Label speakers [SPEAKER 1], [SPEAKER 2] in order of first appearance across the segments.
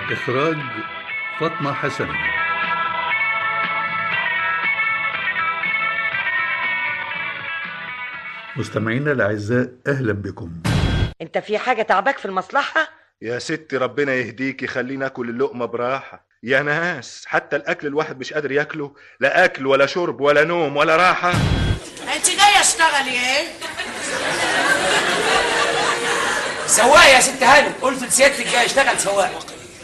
[SPEAKER 1] إخراج فاطمة حسن مستمعينا الأعزاء أهلا بكم
[SPEAKER 2] انت في حاجة تعباك في المصلحة
[SPEAKER 3] يا ستي ربنا يهديك يخلينا ناكل اللقمة براحة يا ناس حتى الأكل الواحد مش قادر ياكله لا أكل ولا شرب ولا نوم ولا راحة
[SPEAKER 4] انت جايه اشتغلي ايه
[SPEAKER 5] سواق يا ست هانم قلت لسيادتك جاي اشتغل سواق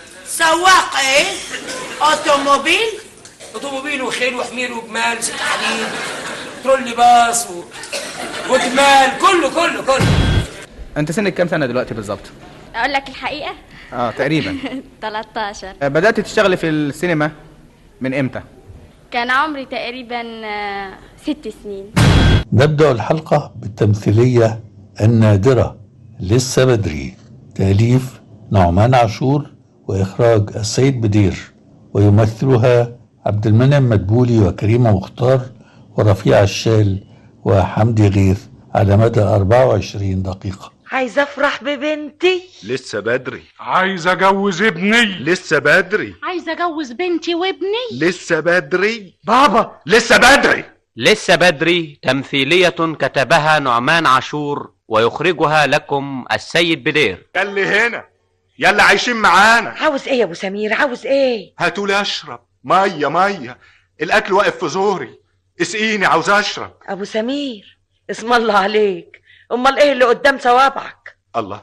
[SPEAKER 4] سواق ايه اوتوموبيل
[SPEAKER 5] اوتوموبيل وخيل وحمير وجمال وست حديد ترولي باص و... وجمال كله كله كله
[SPEAKER 6] انت سنك كام سنه دلوقتي بالظبط
[SPEAKER 7] اقول لك الحقيقه
[SPEAKER 6] اه تقريبا
[SPEAKER 7] 13
[SPEAKER 6] آه، بدات تشتغلي في السينما من امتى
[SPEAKER 7] كان عمري تقريبا آه، ست سنين
[SPEAKER 1] نبدأ الحلقة بالتمثيلية النادرة لسه بدري تأليف نعمان عاشور وإخراج السيد بدير ويمثلها عبد المنعم مدبولي وكريمة مختار ورفيع الشال وحمدي غيث على مدى 24 دقيقة
[SPEAKER 2] عايزة افرح ببنتي
[SPEAKER 3] لسه بدري
[SPEAKER 8] عايز اجوز ابني
[SPEAKER 3] لسه بدري
[SPEAKER 9] عايزه اجوز بنتي وابني
[SPEAKER 3] لسه بدري بابا لسه بدري
[SPEAKER 10] لسه بدري تمثيلية كتبها نعمان عاشور ويخرجها لكم السيد بدير
[SPEAKER 3] ياللي هنا ياللي عايشين معانا
[SPEAKER 2] عاوز ايه يا ابو سمير عاوز ايه
[SPEAKER 3] هاتولي اشرب ميه ميه الاكل واقف في زوري اسقيني عاوز اشرب
[SPEAKER 2] ابو سمير اسم الله عليك امال ايه اللي قدام صوابعك
[SPEAKER 3] الله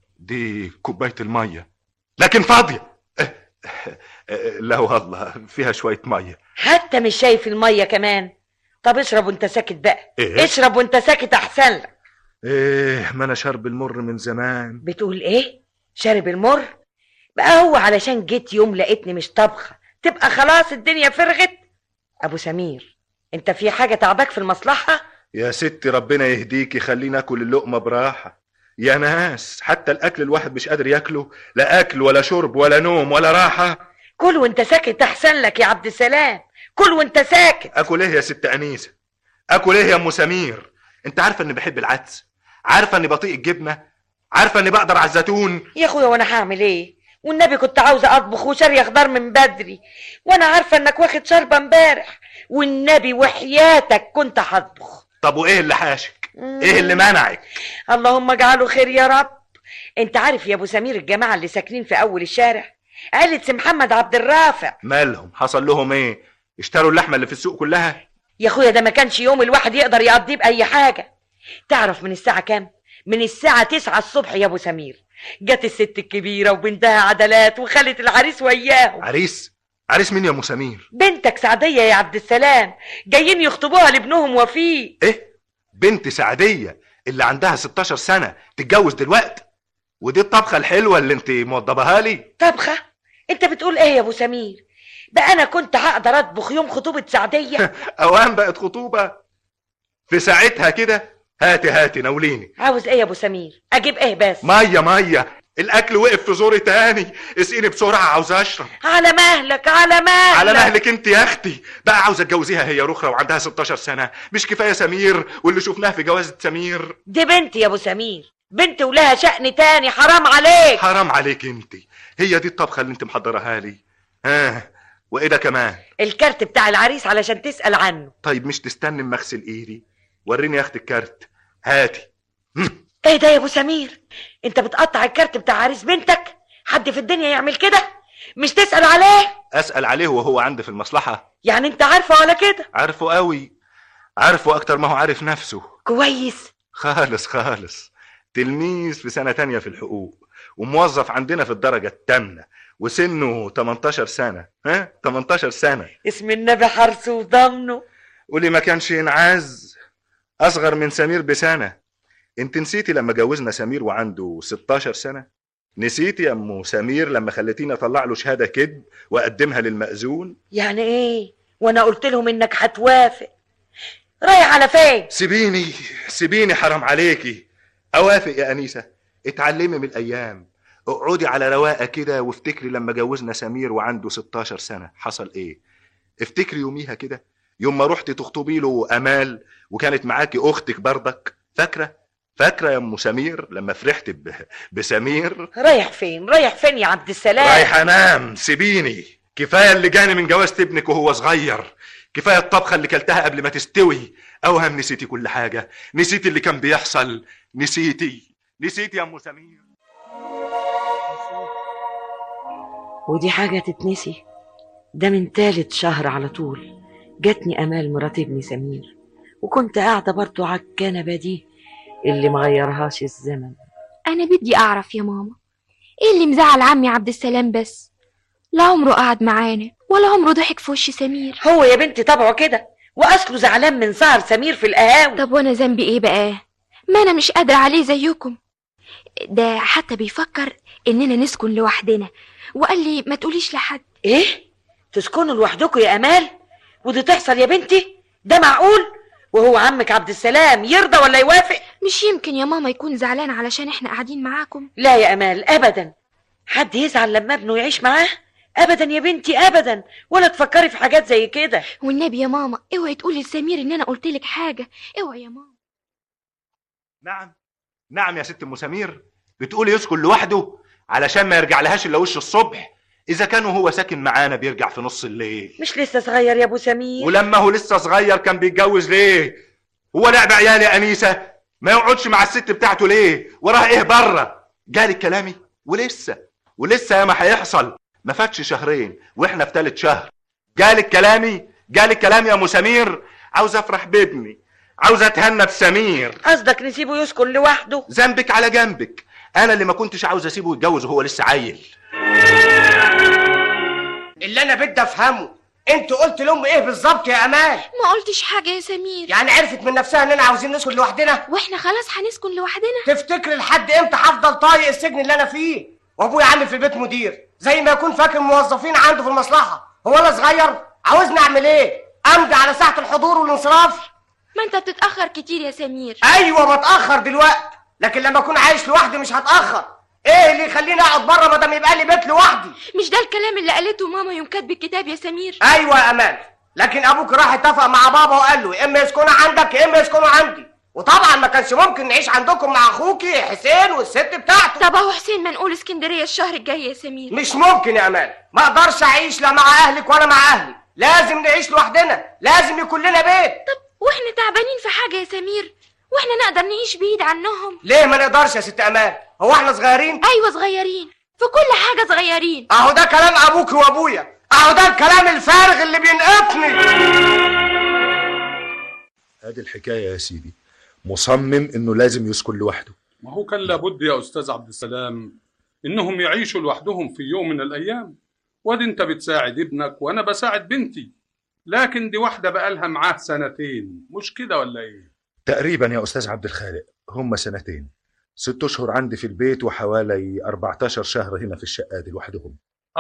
[SPEAKER 3] دي كوبايه الميه لكن فاضيه اه، اه، اه، لا والله فيها شويه ميه
[SPEAKER 2] حتى مش شايف المية كمان طب اشرب وانت ساكت بقى
[SPEAKER 3] إيه؟
[SPEAKER 2] اشرب وانت ساكت احسن لك
[SPEAKER 3] ايه ما انا شرب المر من زمان
[SPEAKER 2] بتقول ايه شارب المر بقى هو علشان جيت يوم لقيتني مش طبخة تبقى خلاص الدنيا فرغت ابو سمير انت في حاجة تعباك في المصلحة
[SPEAKER 3] يا ستي ربنا يهديك يخلينا ناكل اللقمة براحة يا ناس حتى الأكل الواحد مش قادر ياكله لا أكل ولا شرب ولا نوم ولا راحة
[SPEAKER 2] كل وانت ساكت احسن لك يا عبد السلام كل وانت ساكت
[SPEAKER 3] أكل إيه يا ست أنيسة أكل إيه يا أم سمير أنت عارفة إني بحب العدس عارفة إني بطيء الجبنة عارفة إني بقدر على الزيتون
[SPEAKER 2] يا اخويا وانا هعمل ايه والنبي كنت عاوزه اطبخ وشاريه خضار من بدري وانا عارفه انك واخد شربه امبارح والنبي وحياتك كنت هطبخ
[SPEAKER 3] طب وإيه اللي حاشك إيه اللي منعك
[SPEAKER 2] اللهم اجعله خير يا رب انت عارف يا ابو سمير الجماعه اللي ساكنين في اول الشارع عيلة سي محمد عبد الرافع
[SPEAKER 3] مالهم حصل لهم إيه اشتروا اللحمة اللي في السوق كلها
[SPEAKER 2] يا اخويا ده ما كانش يوم الواحد يقدر يقضيه باي حاجه تعرف من الساعه كام من الساعه 9 الصبح يا ابو سمير جت الست الكبيره وبنتها عدلات وخلت العريس وياهم
[SPEAKER 3] عريس عريس مين يا أم سمير
[SPEAKER 2] بنتك سعديه يا عبد السلام جايين يخطبوها لابنهم وفيق
[SPEAKER 3] إيه بنت سعدية اللي عندها 16 سنة تتجوز دلوقتي ودي الطبخة الحلوة اللي انت موضبها لي
[SPEAKER 2] طبخه انت بتقول ايه يا ابو سمير بقى انا كنت هقدر اطبخ يوم خطوبه سعديه
[SPEAKER 3] اوان بقت خطوبة في ساعتها كده هاتي هاتي ناوليني
[SPEAKER 2] عاوز ايه يا ابو سمير اجيب ايه بس
[SPEAKER 3] مية مية الاكل وقف في زوري تاني اسقيني بسرعة عاوز اشرب
[SPEAKER 2] على مهلك على مهلك
[SPEAKER 3] على مهلك انت يا اختي بقى عاوزة تجوزيها هي رخرة وعندها 16 سنة مش كفاية سمير واللي شفناه في جوازة سمير
[SPEAKER 2] دي بنتي يا ابو سمير بنت ولها شأن تاني حرام عليك
[SPEAKER 3] حرام عليك انت هي دي الطبخة اللي انت محضرها لي ها وايه ده كمان
[SPEAKER 2] الكارت بتاع العريس علشان تسأل عنه
[SPEAKER 3] طيب مش تستني اما اغسل ايدي وريني يا اختي الكارت هاتي
[SPEAKER 2] ايه ده يا ابو سمير انت بتقطع الكارت بتاع عريس بنتك حد في الدنيا يعمل كده مش تسأل عليه
[SPEAKER 3] اسال عليه وهو عندي في المصلحه
[SPEAKER 2] يعني انت عارفه ولا كده
[SPEAKER 3] عارفه قوي عارفه اكتر ما هو عارف نفسه
[SPEAKER 2] كويس
[SPEAKER 3] خالص خالص تلميذ في سنه تانية في الحقوق وموظف عندنا في الدرجه الثامنه وسنه 18 سنه ها 18 سنه
[SPEAKER 2] اسم النبي حرصه وضمنه
[SPEAKER 3] واللي ما كانش ينعز اصغر من سمير بسنه انت نسيتي لما جوزنا سمير وعنده 16 سنه نسيتي يا ام سمير لما خليتيني اطلع له شهاده كذب واقدمها للمأذون
[SPEAKER 2] يعني ايه وانا قلت لهم انك هتوافق رايح على فين
[SPEAKER 3] سيبيني سيبيني حرام عليكي اوافق يا انيسه اتعلمي من الايام اقعدي على رواقه كده وافتكري لما جوزنا سمير وعنده 16 سنه حصل ايه افتكري يوميها كده يوم ما رحتي تخطبي له امال وكانت معاكي اختك برضك فاكره فاكره يا ام سمير لما فرحت ب... بسمير
[SPEAKER 2] رايح فين رايح فين يا عبد السلام
[SPEAKER 3] رايح انام سيبيني كفايه اللي جاني من جوازة ابنك وهو صغير كفايه الطبخه اللي كلتها قبل ما تستوي اوهم نسيتي كل حاجه نسيتي اللي كان بيحصل نسيتي نسيتي يا ام سمير
[SPEAKER 2] ودي حاجة تتنسي ده من تالت شهر على طول جاتني أمال مرات ابني سمير وكنت قاعدة برضو على الكنبة دي اللي مغيرهاش الزمن
[SPEAKER 11] أنا بدي أعرف يا ماما إيه اللي مزعل عمي عبد السلام بس لا عمره قعد معانا ولا عمره ضحك في وش سمير
[SPEAKER 2] هو يا بنتي طبعه كده وأصله زعلان من سهر سمير في القهاوي
[SPEAKER 11] طب وأنا ذنبي إيه بقى ما أنا مش قادرة عليه زيكم ده حتى بيفكر إننا نسكن لوحدنا وقال لي ما تقوليش لحد
[SPEAKER 2] إيه تسكنوا لوحدكم يا أمال ودي تحصل يا بنتي ده معقول وهو عمك عبد السلام يرضى ولا يوافق
[SPEAKER 11] مش يمكن يا ماما يكون زعلان علشان احنا قاعدين معاكم
[SPEAKER 2] لا يا أمال أبدا حد يزعل لما ابنه يعيش معاه ابدا يا بنتي ابدا ولا تفكري في حاجات زي كده
[SPEAKER 11] والنبي يا ماما اوعي تقولي لسمير ان انا قلت لك حاجه اوعي يا ماما
[SPEAKER 3] نعم نعم يا ست ام سمير بتقولي يسكن لوحده علشان ما يرجع لهاش الا وش الصبح اذا كان هو ساكن معانا بيرجع في نص الليل
[SPEAKER 2] مش لسه صغير يا ابو سمير
[SPEAKER 3] ولما هو لسه صغير كان بيتجوز ليه هو لعب عيال يا انيسه ما يقعدش مع الست بتاعته ليه وراه ايه بره جالك كلامي ولسه ولسه ياما هيحصل ما فاتش شهرين واحنا في تالت شهر جالك كلامي جالك كلامي يا ام سمير عاوز افرح بابني عاوز اتهنى بسمير
[SPEAKER 2] قصدك نسيبه يسكن لوحده
[SPEAKER 3] ذنبك على جنبك انا اللي ما كنتش عاوز اسيبه يتجوز وهو لسه عيل
[SPEAKER 5] اللي انا بدي افهمه انت قلت لام ايه بالظبط يا امال
[SPEAKER 11] ما قلتش حاجه يا سمير
[SPEAKER 5] يعني عرفت من نفسها اننا عاوزين نسكن لوحدنا
[SPEAKER 11] واحنا خلاص هنسكن لوحدنا
[SPEAKER 5] تفتكر لحد امتى هفضل طايق السجن اللي انا فيه وابويا عامل في البيت مدير زي ما يكون فاكر موظفين عنده في المصلحه هو انا صغير عاوزني اعمل ايه امضي على ساعه الحضور والانصراف
[SPEAKER 11] ما انت بتتاخر كتير يا سمير
[SPEAKER 5] ايوه بتاخر دلوقتي لكن لما اكون عايش لوحدي مش هتاخر ايه اللي يخليني اقعد بره ما دام يبقى لي بيت لوحدي
[SPEAKER 11] مش ده الكلام اللي قالته ماما يوم كاتب الكتاب يا سمير
[SPEAKER 5] ايوه يا امان لكن ابوك راح اتفق مع بابا وقال له يا اما يسكنوا عندك يا اما يسكنوا عندي وطبعا ما كانش ممكن نعيش عندكم مع اخوكي حسين والست بتاعته
[SPEAKER 11] طب اهو حسين ما نقول اسكندريه الشهر الجاي يا سمير
[SPEAKER 5] مش ممكن يا امان ما اقدرش اعيش لا مع اهلك ولا مع اهلي لازم نعيش لوحدنا لازم يكون لنا بيت
[SPEAKER 11] طب واحنا تعبانين في حاجه يا سمير واحنا نقدر نعيش بعيد عنهم
[SPEAKER 5] ليه ما نقدرش يا ست امان هو احنا صغيرين
[SPEAKER 11] ايوه صغيرين في كل حاجه صغيرين
[SPEAKER 5] اهو ده كلام ابوك وابويا اهو ده الكلام الفارغ اللي بينقطني
[SPEAKER 3] ادي الحكايه يا سيدي مصمم انه لازم يسكن لوحده
[SPEAKER 8] ما هو كان لابد يا استاذ عبد السلام انهم يعيشوا لوحدهم في يوم من الايام وادي انت بتساعد ابنك وانا بساعد بنتي لكن دي واحده بقالها معاه سنتين مش كده ولا ايه
[SPEAKER 3] تقريبا يا استاذ عبد الخالق هم سنتين ست اشهر عندي في البيت وحوالي 14 شهر هنا في الشقه دي لوحدهم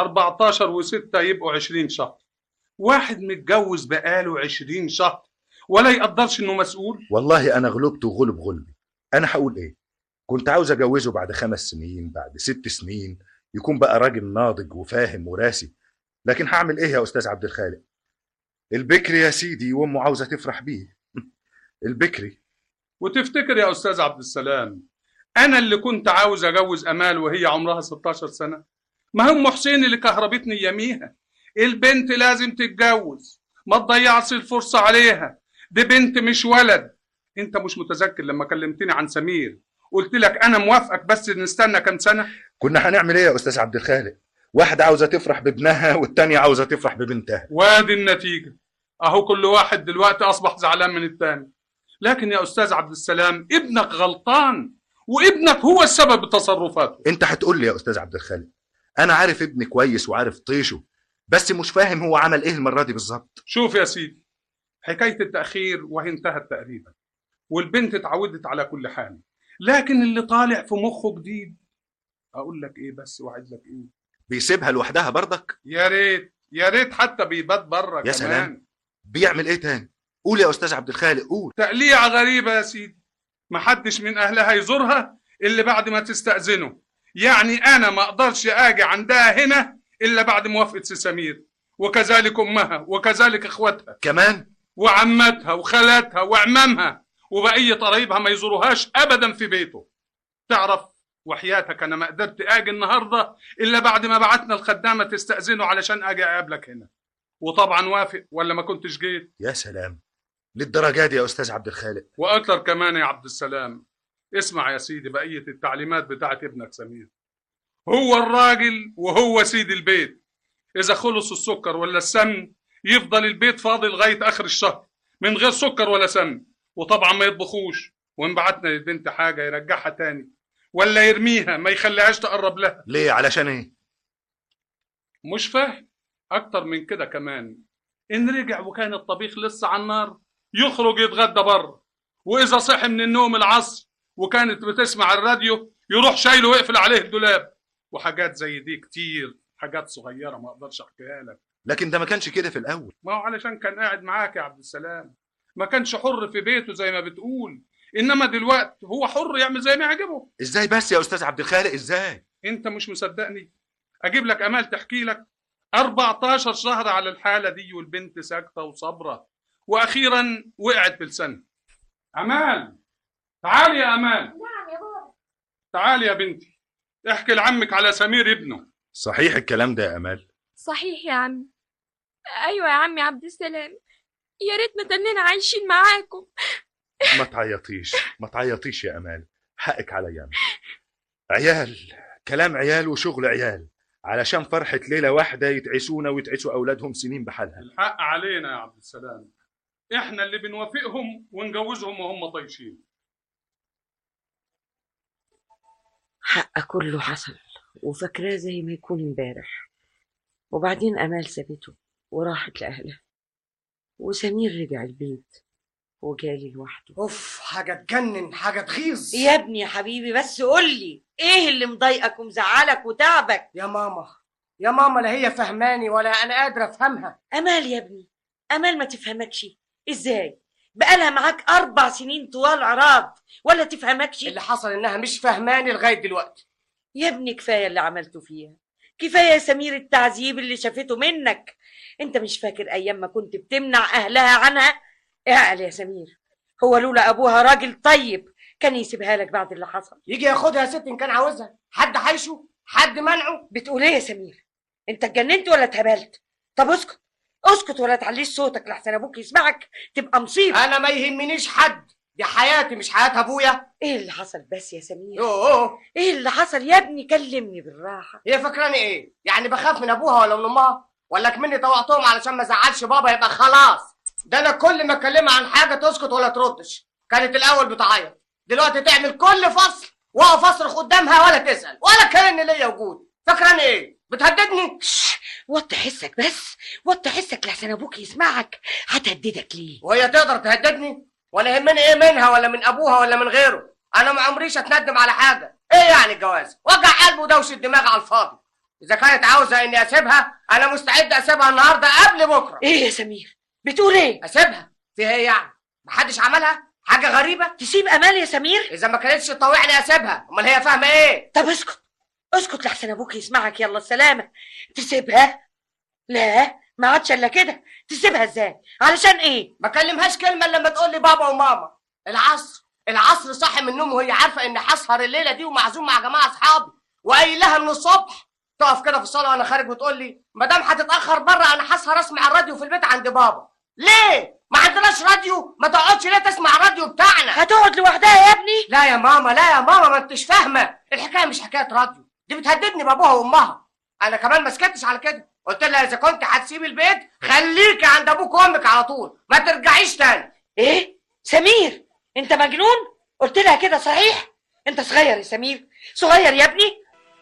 [SPEAKER 8] 14 و6 يبقوا 20 شهر واحد متجوز بقاله 20 شهر ولا يقدرش انه مسؤول
[SPEAKER 3] والله انا غلبت وغلب غلبي انا هقول ايه كنت عاوز اجوزه بعد خمس سنين بعد ست سنين يكون بقى راجل ناضج وفاهم وراسي لكن هعمل ايه يا استاذ عبد الخالق البكري يا سيدي وامه عاوزه تفرح بيه البكري
[SPEAKER 8] وتفتكر يا استاذ عبد السلام انا اللي كنت عاوز اجوز امال وهي عمرها 16 سنه ما هم حسين اللي كهربتني يميها البنت لازم تتجوز ما تضيعش الفرصه عليها دي بنت مش ولد انت مش متذكر لما كلمتني عن سمير قلت لك انا موافقك بس نستنى كام سنه
[SPEAKER 3] كنا هنعمل ايه يا استاذ عبد الخالق واحده عاوزه تفرح بابنها والتانيه عاوزه تفرح ببنتها
[SPEAKER 8] وادي النتيجه اهو كل واحد دلوقتي اصبح زعلان من التاني لكن يا استاذ عبد السلام ابنك غلطان وابنك هو السبب بتصرفاته
[SPEAKER 3] انت هتقول لي يا استاذ عبد الخالق انا عارف ابني كويس وعارف طيشه بس مش فاهم هو عمل ايه المره دي بالظبط
[SPEAKER 8] شوف يا سيدي حكايه التاخير وهي انتهت تقريبا والبنت اتعودت على كل حال لكن اللي طالع في مخه جديد اقول لك ايه بس وعايز لك ايه
[SPEAKER 3] بيسيبها لوحدها برضك
[SPEAKER 8] يا ريت يا ريت حتى بيبات بره
[SPEAKER 3] يا
[SPEAKER 8] كمان
[SPEAKER 3] سلام بيعمل ايه تاني قول يا استاذ عبد الخالق قول
[SPEAKER 8] تقليعة غريبة يا سيدي محدش من أهلها يزورها إلا بعد ما تستأذنه يعني أنا ما أقدرش أجي عندها هنا إلا بعد موافقة سي سمير وكذلك أمها وكذلك إخواتها
[SPEAKER 3] كمان
[SPEAKER 8] وعمتها وخالاتها وعمامها وبقية قرايبها ما يزوروهاش ابدا في بيته تعرف وحياتك انا ما قدرت اجي النهارده الا بعد ما بعتنا الخدامه تستاذنه علشان اجي اقابلك هنا وطبعا وافق ولا ما كنتش جيت
[SPEAKER 3] يا سلام للدرجه دي يا استاذ عبد الخالق
[SPEAKER 8] واكتر كمان يا عبد السلام اسمع يا سيدي بقيه التعليمات بتاعت ابنك سمير هو الراجل وهو سيد البيت اذا خلص السكر ولا السمن يفضل البيت فاضي لغايه اخر الشهر من غير سكر ولا سمن وطبعا ما يطبخوش وان بعتنا للبنت حاجه يرجعها تاني ولا يرميها ما يخليهاش تقرب لها
[SPEAKER 3] ليه علشان ايه
[SPEAKER 8] مش فاهم اكتر من كده كمان ان رجع وكان الطبيخ لسه على النار يخرج يتغدى بره واذا صحي من النوم العصر وكانت بتسمع الراديو يروح شايله ويقفل عليه الدولاب وحاجات زي دي كتير حاجات صغيره ما اقدرش احكيها لك
[SPEAKER 3] لكن ده ما كانش كده في الاول
[SPEAKER 8] ما هو علشان كان قاعد معاك يا عبد السلام ما كانش حر في بيته زي ما بتقول انما دلوقتي هو حر يعمل زي ما يعجبه
[SPEAKER 3] ازاي بس يا استاذ عبد الخالق ازاي
[SPEAKER 8] انت مش مصدقني اجيب لك امال تحكي لك 14 شهر على الحاله دي والبنت ساكته وصابره واخيرا وقعت بلسانها امال تعالي يا امال
[SPEAKER 11] نعم يا بابا
[SPEAKER 8] تعالي يا بنتي احكي لعمك على سمير ابنه
[SPEAKER 3] صحيح الكلام ده يا امال
[SPEAKER 11] صحيح يا عمي ايوه يا عمي عبد السلام يا ريتنا تننا عايشين معاكم
[SPEAKER 3] ما تعيطيش ما تعيطيش يا امال حقك عليا أنا. عيال كلام عيال وشغل عيال علشان فرحة ليلة واحدة يتعسونا ويتعسوا أولادهم سنين بحالها
[SPEAKER 8] الحق علينا يا عبد السلام احنا اللي بنوافقهم ونجوزهم وهم طايشين
[SPEAKER 2] حق كله حصل وفاكراه زي ما يكون امبارح وبعدين امال سابته وراحت لاهلها وسمير رجع البيت وجالي لوحده
[SPEAKER 5] اوف حاجه تجنن حاجه تغيظ
[SPEAKER 4] يا ابني يا حبيبي بس قول لي ايه اللي مضايقك ومزعلك وتعبك
[SPEAKER 5] يا ماما يا ماما لا هي فهماني ولا انا قادره افهمها
[SPEAKER 4] امال يا ابني امال ما تفهمكش ازاي بقالها معاك اربع سنين طوال عراض ولا تفهمكش
[SPEAKER 5] اللي حصل انها مش فهماني لغايه دلوقتي
[SPEAKER 4] يا ابني كفايه اللي عملته فيها كفايه يا سمير التعذيب اللي شافته منك انت مش فاكر ايام ما كنت بتمنع اهلها عنها اعقل يا سمير هو لولا ابوها راجل طيب كان يسيبها لك بعد اللي حصل
[SPEAKER 5] يجي ياخدها يا ست ان كان عاوزها حد حيشه حد منعه
[SPEAKER 4] بتقول ايه يا سمير انت اتجننت ولا اتهبلت طب اسكت اسكت ولا تعليش صوتك لحسن ابوك يسمعك تبقى مصيبه
[SPEAKER 5] انا ما يهمنيش حد دي حياتي مش حياه ابويا
[SPEAKER 4] ايه اللي حصل بس يا سمير
[SPEAKER 5] يوه
[SPEAKER 4] ايه اللي حصل يا ابني كلمني بالراحه
[SPEAKER 5] هي فاكراني ايه يعني بخاف من ابوها ولا من امها ولا كمني طوعتهم علشان ما ازعلش بابا يبقى خلاص ده انا كل ما اكلمها عن حاجه تسكت ولا تردش كانت الاول بتعيط دلوقتي تعمل كل فصل واقف اصرخ قدامها ولا تسال ولا كان ليا وجود فاكراني ايه بتهددني
[SPEAKER 4] وطي حسك بس وطي حسك لحسن ابوك يسمعك هتهددك ليه
[SPEAKER 5] وهي تقدر تهددني ولا يهمني ايه منها ولا من ابوها ولا من غيره انا ما عمريش اتندم على حاجه ايه يعني الجواز وجع قلب ودوشه دماغ على الفاضي اذا كانت عاوزه اني اسيبها انا مستعد اسيبها النهارده قبل بكره
[SPEAKER 4] ايه يا سمير بتقول ايه
[SPEAKER 5] اسيبها فيها ايه يعني محدش عملها حاجه غريبه
[SPEAKER 4] تسيب امال يا سمير
[SPEAKER 5] اذا ما كانتش تطوعني اسيبها امال هي فاهمه ايه
[SPEAKER 4] طب اسكت اسكت لحسن ابوك يسمعك يلا السلامه تسيبها لا ما عادش الا كده تسيبها ازاي علشان ايه
[SPEAKER 5] ما كلمهاش كلمه إلا لما تقول لي بابا وماما العصر العصر صاحي من النوم وهي عارفه اني هسهر الليله دي ومعزوم مع جماعه اصحابي وقايل لها من الصبح تقف كده في الصاله وانا خارج وتقول لي ما دام هتتاخر بره انا هسهر اسمع الراديو في البيت عند بابا ليه ما عندناش راديو ما تقعدش ليه تسمع الراديو بتاعنا
[SPEAKER 4] هتقعد لوحدها يا ابني
[SPEAKER 5] لا يا ماما لا يا ماما ما انتش فاهمه الحكايه مش حكايه راديو دي بتهددني بابوها وامها انا كمان ما سكتش على كده قلت لها اذا كنت هتسيبي البيت خليكي عند ابوك وامك على طول ما ترجعيش تاني
[SPEAKER 4] ايه سمير انت مجنون قلت لها كده صحيح انت صغير يا سمير صغير يا ابني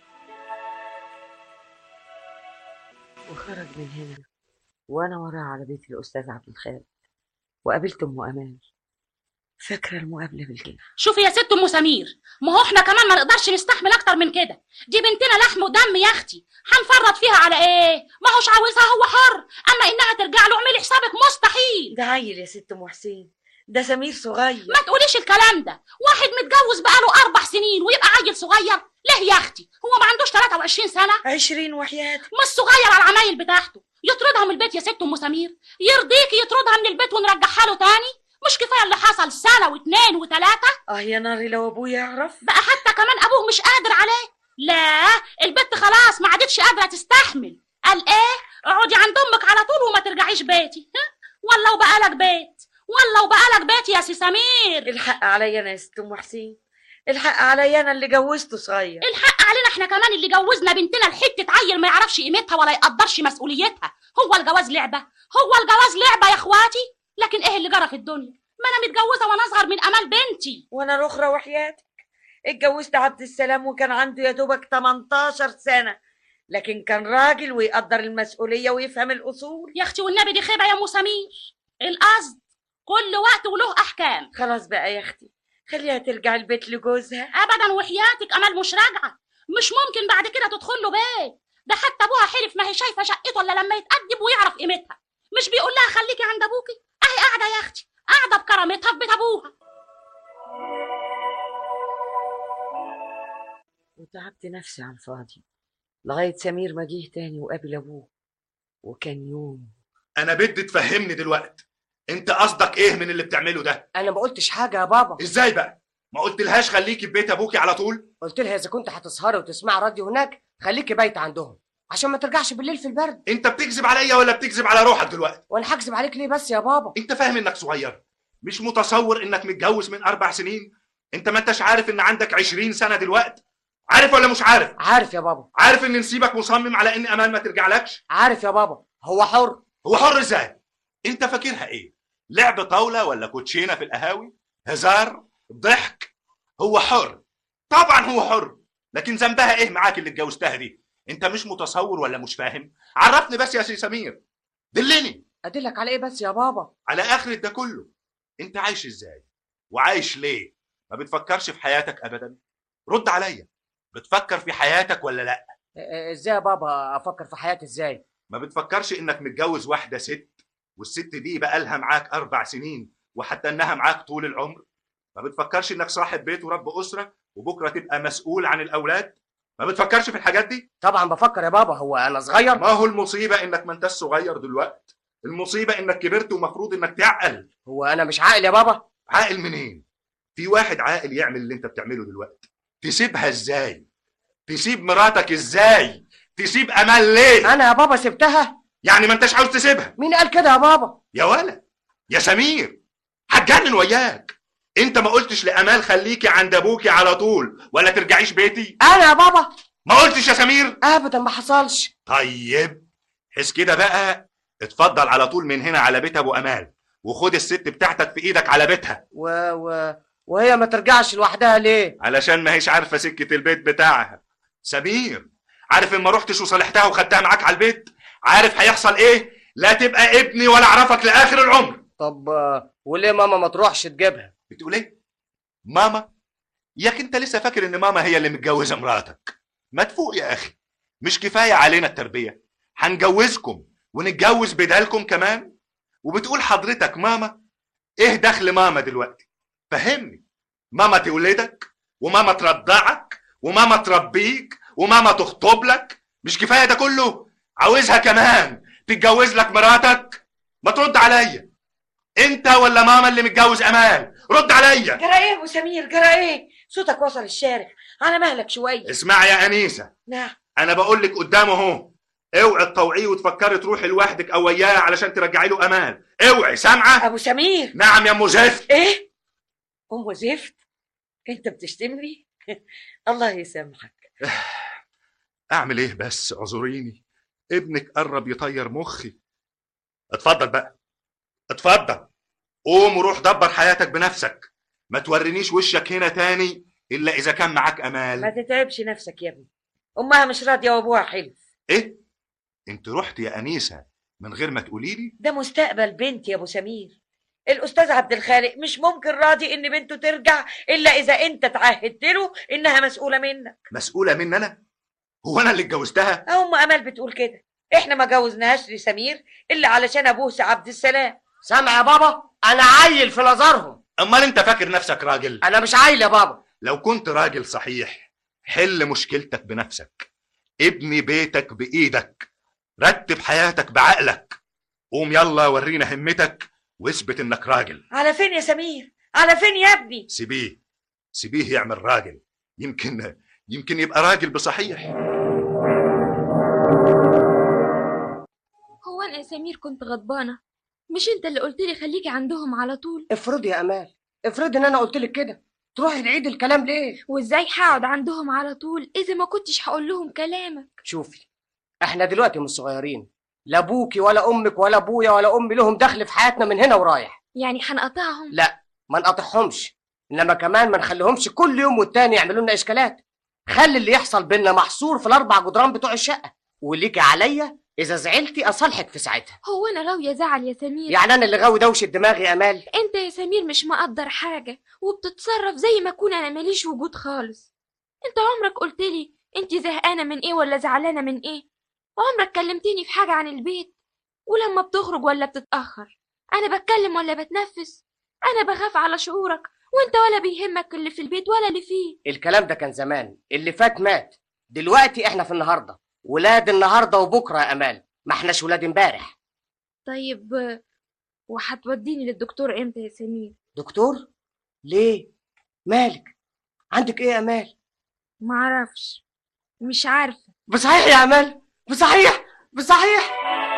[SPEAKER 4] وخرج من هنا وانا وراه على بيت الاستاذ عبد الخالق وقابلت ام امان فاكره المقابله بالجنة
[SPEAKER 9] شوفي يا ست ام سمير ما هو احنا كمان ما نقدرش نستحمل اكتر من كده دي بنتنا لحم ودم يا اختي هنفرط فيها على ايه ما هوش عاوزها هو حر اما انها ترجع له اعملي حسابك مستحيل
[SPEAKER 4] ده عيل يا ست ام حسين ده سمير صغير
[SPEAKER 9] ما تقوليش الكلام ده واحد متجوز بقاله اربع سنين ويبقى عيل صغير ليه يا اختي هو ما عندوش 23 سنه
[SPEAKER 4] عشرين وحياتك
[SPEAKER 9] مش صغير على العمايل بتاعته يطردها من البيت يا ست ام سمير يرضيكي يطردها من البيت ونرجعها له تاني مش كفايه اللي حصل سنه واتنين وتلاته
[SPEAKER 4] اه يا ناري لو ابويا يعرف
[SPEAKER 9] بقى حتى كمان ابوه مش قادر عليه لا البت خلاص ما عادتش قادره تستحمل قال ايه اقعدي عند امك على طول وما ترجعيش بيتي ها؟ والله وبقالك بيت والله وبقالك بيت يا سي سمير
[SPEAKER 4] الحق عليا انا يا ست ام حسين الحق عليا انا اللي جوزته صغير
[SPEAKER 9] الحق علينا احنا كمان اللي جوزنا بنتنا لحته عيل ما يعرفش قيمتها ولا يقدرش مسؤوليتها هو الجواز لعبه هو الجواز لعبه يا اخواتي لكن ايه اللي جرى في الدنيا ما انا متجوزه وانا اصغر من امال بنتي
[SPEAKER 4] وانا الاخرى وحياتك اتجوزت عبد السلام وكان عنده يا دوبك 18 سنه لكن كان راجل ويقدر المسؤوليه ويفهم الاصول
[SPEAKER 9] يا اختي والنبي دي خيبه يا ام سمير القصد كل وقت وله احكام
[SPEAKER 4] خلاص بقى يا اختي خليها ترجع البيت لجوزها
[SPEAKER 9] ابدا وحياتك امال مش راجعه مش ممكن بعد كده تدخل له بيت ده حتى ابوها حلف ما هي شايفه شقته الا لما يتأدب ويعرف قيمتها مش بيقول لها خليكي عند ابوكي اهي قاعده يا اختي قاعده بكرامتها في بيت ابوها
[SPEAKER 4] وتعبت نفسي على الفاضي لغايه سمير ما جه تاني وقابل ابوه وكان يوم
[SPEAKER 3] انا بدي تفهمني دلوقتي انت قصدك ايه من اللي بتعمله ده
[SPEAKER 5] انا ما قلتش حاجه يا بابا
[SPEAKER 3] ازاي بقى ما قلتلهاش خليكي في بيت ابوكي على طول
[SPEAKER 5] قلت لها اذا كنت هتسهري وتسمعي راديو هناك خليكي بايته عندهم عشان ما ترجعش بالليل في البرد
[SPEAKER 3] انت بتكذب عليا ولا بتكذب على روحك دلوقتي
[SPEAKER 5] وانا هكذب عليك ليه بس يا بابا
[SPEAKER 3] انت فاهم انك صغير مش متصور انك متجوز من اربع سنين انت ما انتش عارف ان عندك عشرين سنه دلوقتي عارف ولا مش عارف
[SPEAKER 5] عارف يا بابا
[SPEAKER 3] عارف ان نسيبك مصمم على ان امان ما ترجعلكش
[SPEAKER 5] عارف يا بابا هو حر
[SPEAKER 3] هو حر ازاي انت فاكرها ايه لعب طاوله ولا كوتشينه في القهاوي هزار ضحك هو حر طبعا هو حر لكن ذنبها ايه معاك اللي اتجوزتها دي انت مش متصور ولا مش فاهم عرفني بس يا سي سمير دلني
[SPEAKER 5] ادلك على ايه بس يا بابا
[SPEAKER 3] على اخرة ده كله انت عايش ازاي وعايش ليه ما بتفكرش في حياتك ابدا رد عليا بتفكر في حياتك ولا لا
[SPEAKER 5] إيه- إيه، ازاي يا بابا افكر في حياتي ازاي
[SPEAKER 3] ما بتفكرش انك متجوز واحده ست والست دي بقى لها معاك اربع سنين وحتى انها معاك طول العمر ما بتفكرش انك صاحب بيت ورب اسره وبكره تبقى مسؤول عن الاولاد ما بتفكرش في الحاجات دي
[SPEAKER 5] طبعا بفكر يا بابا هو انا صغير
[SPEAKER 3] ما هو المصيبه انك ما انتش صغير دلوقتي المصيبه انك كبرت ومفروض انك تعقل
[SPEAKER 5] هو انا مش عاقل يا بابا
[SPEAKER 3] عاقل منين في واحد عاقل يعمل اللي انت بتعمله دلوقتي تسيبها ازاي تسيب مراتك ازاي تسيب امال ليه
[SPEAKER 5] انا يا بابا سبتها
[SPEAKER 3] يعني ما انتش عاوز تسيبها
[SPEAKER 5] مين قال كده يا بابا
[SPEAKER 3] يا ولد يا سمير هتجنن وياك انت ما قلتش لامال خليكي عند ابوكي على طول ولا ترجعيش بيتي
[SPEAKER 5] انا يا بابا
[SPEAKER 3] ما قلتش يا سمير
[SPEAKER 5] ابدا ما حصلش
[SPEAKER 3] طيب حس كده بقى اتفضل على طول من هنا على بيت ابو امال وخد الست بتاعتك في ايدك على بيتها
[SPEAKER 5] و... و... وهي ما ترجعش لوحدها ليه
[SPEAKER 3] علشان ما هيش عارفه سكه البيت بتاعها سمير عارف اما رحتش وصالحتها وخدتها معاك على البيت عارف هيحصل ايه لا تبقى ابني ولا اعرفك لاخر العمر
[SPEAKER 5] طب آه، وليه ماما ما تروحش تجيبها
[SPEAKER 3] بتقول ايه ماما ياك انت لسه فاكر ان ماما هي اللي متجوزه مراتك ما تفوق يا اخي مش كفايه علينا التربيه هنجوزكم ونتجوز بدالكم كمان وبتقول حضرتك ماما ايه دخل ماما دلوقتي فهمني ماما تولدك وماما ترضعك وماما تربيك وماما تخطب لك مش كفايه ده كله عاوزها كمان تتجوز لك مراتك ما ترد عليا انت ولا ماما اللي متجوز امال رد عليا
[SPEAKER 4] جرى ايه يا ابو سمير جرى ايه صوتك وصل الشارع على مهلك شويه
[SPEAKER 3] اسمع يا انيسه
[SPEAKER 4] نعم
[SPEAKER 3] انا بقول لك قدامه اهو اوعي تطوعيه وتفكري تروحي لوحدك او وياه علشان ترجعي له امان اوعي سامعه
[SPEAKER 4] ابو سمير
[SPEAKER 3] نعم يا ام زفت
[SPEAKER 4] ايه ام زفت انت بتشتمني الله يسامحك
[SPEAKER 3] اعمل ايه بس اعذريني ابنك قرب يطير مخي اتفضل بقى اتفضل قوم وروح دبر حياتك بنفسك ما تورينيش وشك هنا تاني الا اذا كان معاك
[SPEAKER 4] ما
[SPEAKER 3] امال
[SPEAKER 4] تتعبش نفسك يا ابني امها مش راضيه وابوها حلف
[SPEAKER 3] ايه انت رحت يا انيسه من غير ما تقولي لي
[SPEAKER 4] ده مستقبل بنتي يا ابو سمير الاستاذ عبد الخالق مش ممكن راضي ان بنته ترجع الا اذا انت تعهدت له انها مسؤوله منك
[SPEAKER 3] مسؤوله مني انا هو انا اللي اتجوزتها
[SPEAKER 4] ام امال بتقول كده احنا ما جوزناهاش لسمير الا علشان ابوه سي عبد السلام
[SPEAKER 5] سامع يا بابا انا عيل في نظرهم
[SPEAKER 3] امال انت فاكر نفسك راجل
[SPEAKER 5] انا مش عيل يا بابا
[SPEAKER 3] لو كنت راجل صحيح حل مشكلتك بنفسك ابني بيتك بايدك رتب حياتك بعقلك قوم يلا ورينا همتك واثبت انك راجل
[SPEAKER 4] على فين يا سمير على فين يا ابني
[SPEAKER 3] سيبيه سيبيه يعمل راجل يمكن يمكن يبقى راجل بصحيح
[SPEAKER 11] هو انا يا سمير كنت غضبانه مش انت اللي قلت لي خليكي عندهم على طول
[SPEAKER 5] افرضي يا امال افرضي ان انا قلت لك كده تروحي تعيد الكلام ليه
[SPEAKER 11] وازاي هقعد عندهم على طول اذا ما كنتش هقول لهم كلامك
[SPEAKER 5] شوفي احنا دلوقتي مش صغيرين لا ابوكي ولا امك ولا ابويا ولا امي لهم دخل في حياتنا من هنا ورايح
[SPEAKER 11] يعني هنقطعهم
[SPEAKER 5] لا ما نقاطعهمش انما كمان ما نخليهمش كل يوم والتاني يعملوا لنا اشكالات خلي اللي يحصل بينا محصور في الاربع جدران بتوع الشقه وليكي عليا اذا زعلتي اصالحك في ساعتها
[SPEAKER 11] هو انا غاويه زعل يا سمير
[SPEAKER 5] يعني انا اللي غاوي دوشه دماغي يا امال
[SPEAKER 11] انت يا سمير مش مقدر حاجه وبتتصرف زي ما اكون انا ماليش وجود خالص انت عمرك قلت لي انت زهقانه من ايه ولا زعلانه من ايه عمرك كلمتني في حاجه عن البيت ولما بتخرج ولا بتتاخر انا بتكلم ولا بتنفس انا بخاف على شعورك وانت ولا بيهمك اللي في البيت ولا اللي فيه
[SPEAKER 5] الكلام ده كان زمان اللي فات مات دلوقتي احنا في النهارده ولاد النهارده وبكره يا امال ما احناش ولاد امبارح
[SPEAKER 11] طيب آه، وهتوديني للدكتور امتى يا سمير
[SPEAKER 5] دكتور ليه مالك عندك ايه يا امال
[SPEAKER 11] معرفش مش عارفه
[SPEAKER 5] بصحيح يا امال بصحيح بصحيح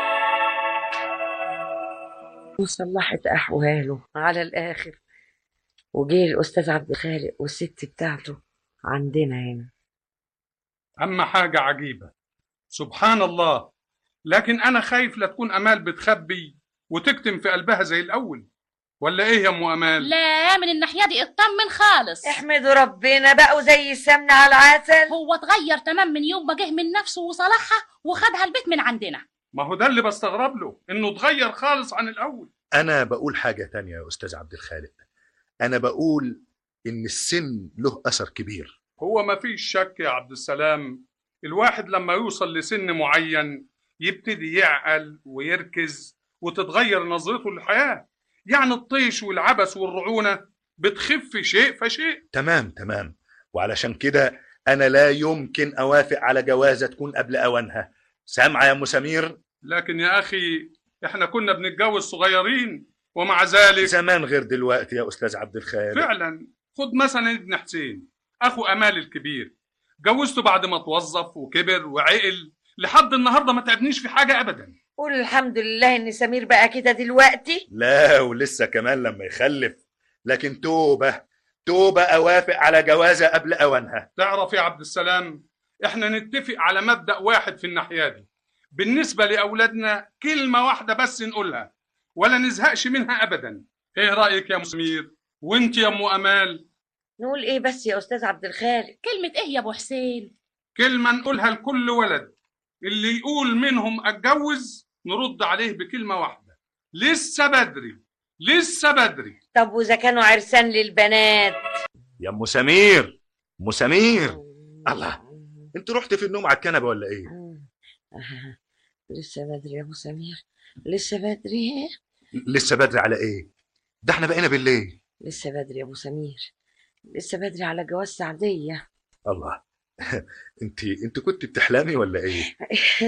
[SPEAKER 2] وصلحت أحواله على الآخر وجه الأستاذ عبد الخالق والست بتاعته عندنا هنا
[SPEAKER 8] أما حاجة عجيبة سبحان الله لكن أنا خايف لا تكون أمال بتخبي وتكتم في قلبها زي الأول ولا إيه يا أم أمال؟
[SPEAKER 9] لا من الناحية دي اطمن خالص
[SPEAKER 4] احمدوا ربنا بقوا زي السمنة على العسل
[SPEAKER 9] هو اتغير تمام من يوم ما جه من نفسه وصلحها وخدها البيت من عندنا
[SPEAKER 8] ما هو ده اللي بستغرب له إنه اتغير خالص عن الأول
[SPEAKER 3] انا بقول حاجه تانية يا استاذ عبد الخالق انا بقول ان السن له اثر كبير
[SPEAKER 8] هو ما فيش شك يا عبد السلام الواحد لما يوصل لسن معين يبتدي يعقل ويركز وتتغير نظرته للحياة يعني الطيش والعبث والرعونة بتخف شيء فشيء
[SPEAKER 3] تمام تمام وعلشان كده انا لا يمكن اوافق على جوازه تكون قبل اوانها سامعه يا ام سمير
[SPEAKER 8] لكن يا أخي إحنا كنا بنتجوز صغيرين ومع ذلك
[SPEAKER 3] زمان غير دلوقتي يا استاذ عبد الخالق
[SPEAKER 8] فعلا خد مثلا ابن حسين أخو أمال الكبير جوزته بعد ما توظف وكبر وعقل لحد النهارده ما تعبنيش في حاجة أبدا
[SPEAKER 4] قول الحمد لله ان سمير بقى كده دلوقتي
[SPEAKER 3] لا ولسه كمان لما يخلف لكن توبه توبه اوافق على جوازه قبل اوانها
[SPEAKER 8] تعرف يا عبد السلام احنا نتفق على مبدأ واحد في الناحية دي بالنسبة لأولادنا كلمة واحدة بس نقولها ولا نزهقش منها أبدا ايه رأيك يا مسمير وانت يا ام أمال
[SPEAKER 4] نقول ايه بس يا استاذ عبد الخالق
[SPEAKER 9] كلمة ايه يا ابو حسين
[SPEAKER 8] كلمة نقولها لكل ولد اللي يقول منهم اتجوز نرد عليه بكلمة واحدة لسه بدري لسه بدري
[SPEAKER 4] طب واذا كانوا عرسان للبنات
[SPEAKER 3] يا ام سمير ام سمير الله انت رحت في النوم على الكنبه ولا ايه
[SPEAKER 2] لسه بدري يا ابو سمير لسه بدري
[SPEAKER 3] لسه بدري على ايه ده احنا بقينا بالليل
[SPEAKER 2] لسه بدري يا ابو سمير لسه بدري على جواز سعديه
[SPEAKER 3] الله انت انت كنت بتحلمي ولا ايه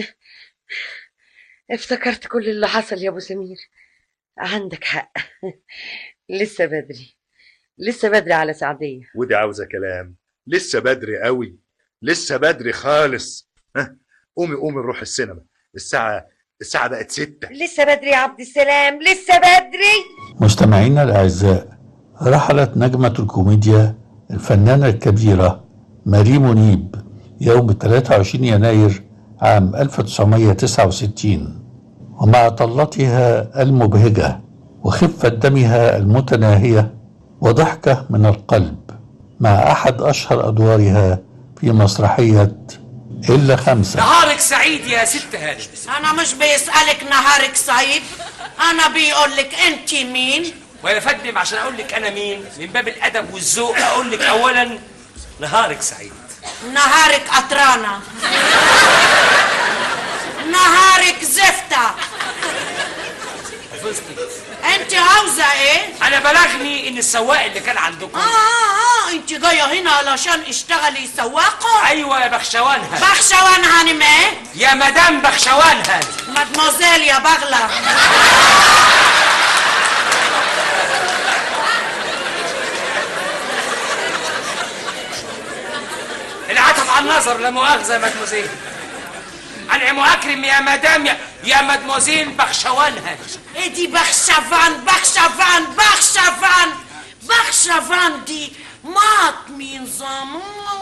[SPEAKER 2] افتكرت كل اللي حصل يا ابو سمير عندك حق لسه بدري لسه بدري على سعديه
[SPEAKER 3] ودي عاوزه كلام لسه بدري قوي لسه بدري خالص ها قومي قومي نروح السينما الساعه الساعه بقت ستة
[SPEAKER 4] لسه بدري يا عبد السلام لسه بدري
[SPEAKER 1] مستمعينا الأعزاء رحلت نجمة الكوميديا الفنانة الكبيرة ماري منيب يوم 23 يناير عام 1969 ومع طلتها المبهجة وخفة دمها المتناهية وضحكة من القلب مع أحد أشهر أدوارها في مسرحية إلا خمسة
[SPEAKER 12] نهارك سعيد يا ست هانم
[SPEAKER 13] انا مش بيسألك نهارك سعيد انا بيقولك انت مين
[SPEAKER 12] ويا فندم عشان اقول لك انا مين من باب الادب والذوق اقول لك اولا نهارك سعيد
[SPEAKER 13] نهارك قطرانة نهارك زفتة
[SPEAKER 12] حفظتك
[SPEAKER 13] انت عاوزة ايه
[SPEAKER 12] انا بلغني ان السواق اللي كان عندكم
[SPEAKER 13] اه اه اه انت جاية هنا علشان اشتغلي سواقة
[SPEAKER 12] ايوه يا بخشوان هانم
[SPEAKER 13] بخشوان هانم ايه
[SPEAKER 12] يا مدام بخشوان هانم
[SPEAKER 13] مادموزيل يا بغلة
[SPEAKER 12] قطع النظر لا مؤاخذه يا مدموزيل انعم واكرم يا مدام يا, يا مدموزيل بخشوانها
[SPEAKER 13] ايه دي بخشفان بخشفان بخشفان بخشفان دي مات مين زمان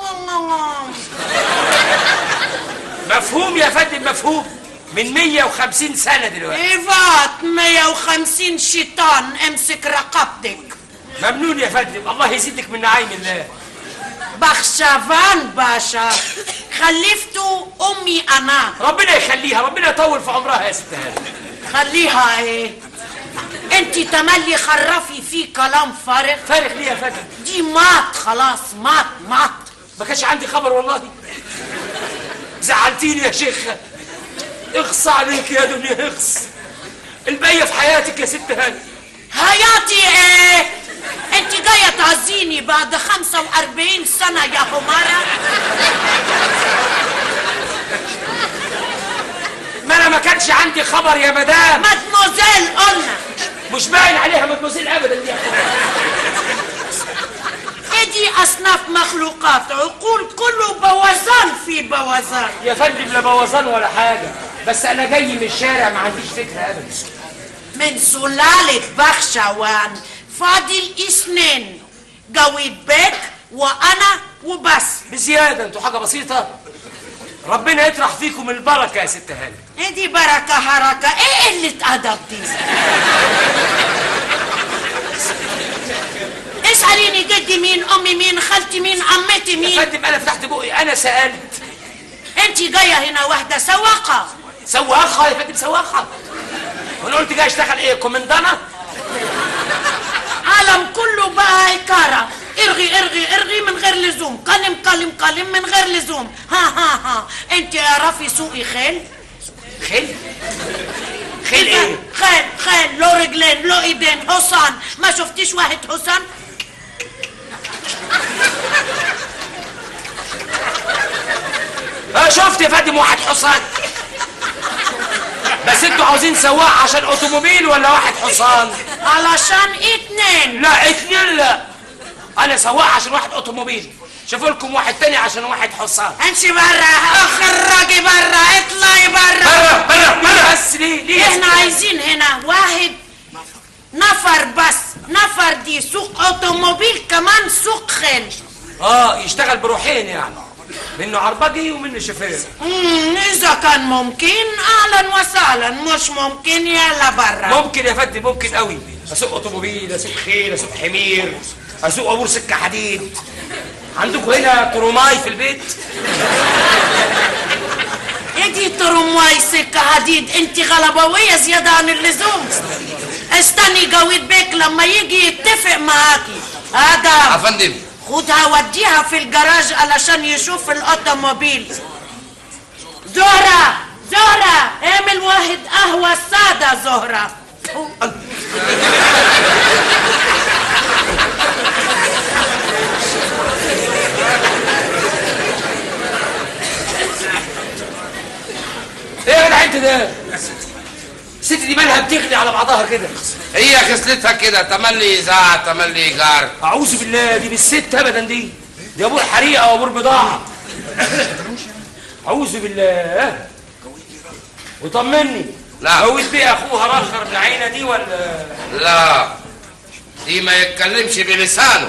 [SPEAKER 12] مفهوم يا فندم مفهوم من 150 سنه دلوقتي
[SPEAKER 13] ايفات 150 شيطان امسك رقبتك
[SPEAKER 12] ممنون يا فندم الله يزيدك من نعيم الله
[SPEAKER 13] بخشفان باشا خلفته امي انا
[SPEAKER 12] ربنا يخليها ربنا يطول في عمرها يا ست هانم
[SPEAKER 13] خليها ايه انت تملي خرفي في كلام فارغ
[SPEAKER 12] فارغ ليه يا فندم
[SPEAKER 13] دي مات خلاص مات مات
[SPEAKER 12] ما كانش عندي خبر والله زعلتيني يا شيخ اخص عليك يا دنيا اخص البقية في حياتك يا ست هاني
[SPEAKER 13] حياتي ايه انت جايه تعزيني بعد 45 سنه يا هماره
[SPEAKER 12] ما انا ما كانش عندي خبر يا مدام
[SPEAKER 13] مدموزيل قلنا
[SPEAKER 12] مش باين عليها مدموزيل ابدا دي
[SPEAKER 13] ايه دي اصناف مخلوقات عقول كله بوظان في بوظان
[SPEAKER 12] يا فندم لا بوظان ولا حاجه بس انا جاي من الشارع ما عنديش فكره ابدا
[SPEAKER 13] من سلالة بخشوان فاضل اثنين جويد بيك وانا وبس
[SPEAKER 12] بزياده انتوا حاجه بسيطه ربنا يطرح فيكم البركه يا ست هاني
[SPEAKER 13] ايه دي بركة حركة ايه قلة ادب دي اسأليني جدي مين امي مين خالتي مين عمتي
[SPEAKER 12] يا
[SPEAKER 13] مين
[SPEAKER 12] فندم انا فتحت بقي انا سالت
[SPEAKER 13] انت جاية هنا واحدة سواقة
[SPEAKER 12] سواقه يا فندم سواقه وانا قلت جاي اشتغل ايه كومندانه
[SPEAKER 13] عالم كله بقى هيكارة ارغي ارغي ارغي من غير لزوم كلم كلم كلم من غير لزوم ها ها ها انت اعرفي سوقي خيل
[SPEAKER 12] خيل خيل ايه
[SPEAKER 13] خيل خيل له رجلين له ايدين حصان ما شفتيش واحد حصان
[SPEAKER 12] اه شفت يا فندم واحد حصان بس انتوا عاوزين سواق عشان اوتوموبيل ولا واحد حصان
[SPEAKER 13] علشان اتنين
[SPEAKER 12] لا اتنين لا انا سواق عشان واحد اوتوموبيل شوفوا لكم واحد تاني عشان واحد حصان
[SPEAKER 13] امشي برا اخرجي برا اطلعي برا
[SPEAKER 12] برا برا برا بس ليه ليه
[SPEAKER 13] احنا عايزين هنا واحد نفر بس نفر دي سوق اوتوموبيل كمان سوق خيل
[SPEAKER 12] اه يشتغل بروحين يعني منه عربجي ومنه شوفير
[SPEAKER 13] مم، اذا كان ممكن اهلا وسهلا مش ممكن يلا برا
[SPEAKER 12] ممكن يا فندم ممكن قوي اسوق اوتوموبيل اسوق خيل اسوق حمير اسوق عبور سكه حديد عندكم هنا تروماي في البيت
[SPEAKER 13] ادي ترمواي سكة حديد انت غلبوية زيادة عن اللزوم استني جويد بيك لما يجي يتفق معاكي ادم
[SPEAKER 14] افندم
[SPEAKER 13] خدها وديها في الجراج علشان يشوف الاوتوموبيل زهرة زهرة اعمل واحد قهوة سادة زهرة
[SPEAKER 12] ايه يا جدع انت ده الست دي مالها بتغلي على بعضها كده
[SPEAKER 14] هي خصلتها كده تملي اذاعه تملي جار
[SPEAKER 12] اعوذ بالله دي بالست ابدا دي دي ابور حريقه وابور بضاعه اعوذ بالله وطمني
[SPEAKER 14] لا
[SPEAKER 12] هويت بيه اخوها رخر العينه دي ولا
[SPEAKER 14] لا دي ما يتكلمش بلسانه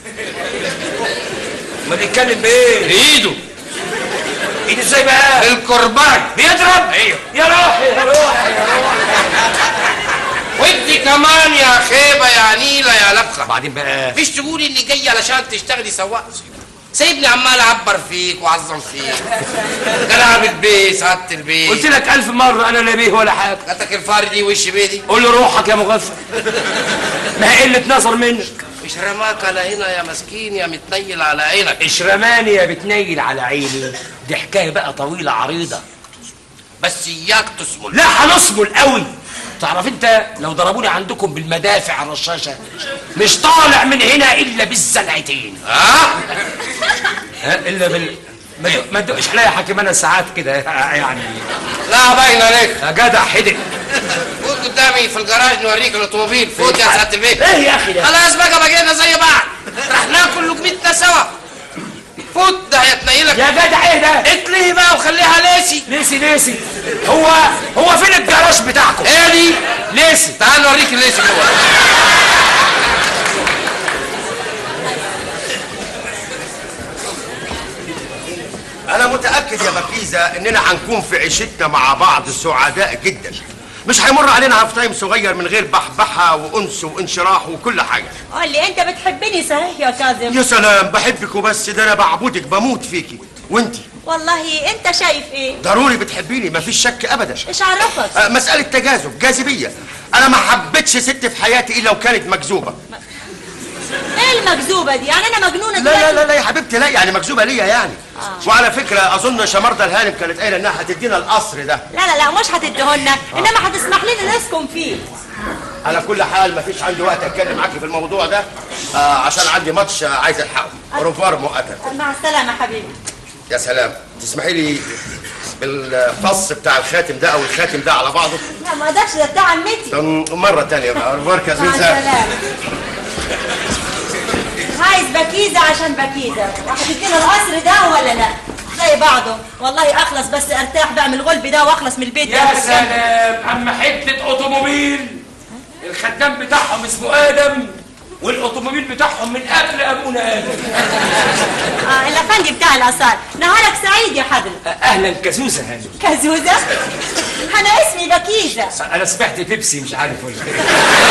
[SPEAKER 12] ما بيتكلم بايه
[SPEAKER 14] بايده
[SPEAKER 12] ايده ازاي بقى
[SPEAKER 14] بالكرباج
[SPEAKER 12] بيضرب
[SPEAKER 14] ايوه
[SPEAKER 12] يا روحي يا روحي يا روحي
[SPEAKER 14] ودي كمان يا خيبه يا نيله يا لبخه
[SPEAKER 12] بعدين بقى
[SPEAKER 14] مش تقولي اني جاي علشان تشتغلي سواق سيبني عمال اعبر فيك واعظم فيك كلام البيت سعاده البيت
[SPEAKER 12] قلت لك ألف مرة أنا لا بيه ولا حاجة
[SPEAKER 14] جاتك الفار دي وش بيدي
[SPEAKER 12] قول له روحك يا مغفل ما هي قلة نظر منك
[SPEAKER 14] مش رماك على هنا يا مسكين يا متنيل على عينك
[SPEAKER 12] ايش رماني يا بتنيل على عيني دي حكاية بقى طويلة عريضة
[SPEAKER 14] بس اياك تصمل
[SPEAKER 12] لا هنصمل قوي تعرف انت لو ضربوني عندكم بالمدافع الرشاشة مش طالع من هنا الا بالزلعتين
[SPEAKER 14] ها
[SPEAKER 12] ها الا بال ما دق- ما تدقش عليا يا حكيم انا ساعات كده يعني
[SPEAKER 14] لا باين عليك
[SPEAKER 12] يا جدع حدق
[SPEAKER 14] فوت قدامي في الجراج نوريك الاوتوموبيل فوت يا سعاده البيت
[SPEAKER 12] ايه يا اخي ده
[SPEAKER 14] خلاص بقى بقينا زي بعض رح ناكل لقمتنا سوا فوت ده هيتنيلك
[SPEAKER 12] يا جدع ايه ده
[SPEAKER 14] اتلهي بقى وخليها ليسي
[SPEAKER 12] ليسي ليسي هو هو فين الجراج بتاعكم
[SPEAKER 14] ايه دي
[SPEAKER 12] ليسي
[SPEAKER 14] تعال نوريك الليسي جوه
[SPEAKER 15] انا متاكد يا بكيزه اننا هنكون في عيشتنا مع بعض سعداء جدا مش هيمر علينا هاف تايم صغير من غير بحبحه وانس وانشراح وكل حاجه
[SPEAKER 16] قول لي انت بتحبني صحيح يا كاظم
[SPEAKER 15] يا سلام بحبك وبس ده انا بعبدك بموت فيكي وانتي
[SPEAKER 16] والله انت شايف ايه
[SPEAKER 15] ضروري بتحبيني مفيش شك ابدا
[SPEAKER 16] ايش عرفك
[SPEAKER 15] آه، مسألة تجاذب جاذبية أنا ما حبيتش ست في حياتي إلا لو كانت مجذوبة
[SPEAKER 16] ايه المكذوبه دي يعني انا مجنونه
[SPEAKER 15] لا لا لا لا يا حبيبتي لا يعني مجذوبة ليا يعني
[SPEAKER 16] آه.
[SPEAKER 15] وعلى فكرة أظن شمردة الهانم كانت قايلة إنها هتدينا القصر ده
[SPEAKER 16] لا لا لا مش هتديهولنا انما هتسمح لنا نسكن فيه
[SPEAKER 15] على كل حال مفيش عندي وقت أتكلم معاكي في الموضوع ده آه عشان عندي ماتش آه، عايز ألحقه روفار مؤقتا
[SPEAKER 16] مع السلامه حبيبي
[SPEAKER 15] يا سلام تسمحي لي بالفص بتاع الخاتم ده أو الخاتم ده على بعضه
[SPEAKER 16] لا ما اقدرش ده بتاع عمتي
[SPEAKER 15] طب مرة تانية بقى روفار
[SPEAKER 16] مع
[SPEAKER 15] كازوزة
[SPEAKER 16] السلامه عايز بكيزه عشان بكيزه وهتدينا القصر ده ولا لا زي بعضه والله اخلص بس ارتاح بقى من الغلب ده واخلص من البيت ده
[SPEAKER 12] يا سلام اما حته اوتوموبيل الخدام بتاعهم اسمه ادم والاوتوموبيل بتاعهم من قبل ابونا ادم
[SPEAKER 16] اه الافندي بتاع الاثار نهارك سعيد يا حضرتك
[SPEAKER 12] اهلا كازوزه هاني
[SPEAKER 16] كازوزه انا اسمي بكيزه
[SPEAKER 12] انا سمعت بيبسي مش عارف ولا إيه.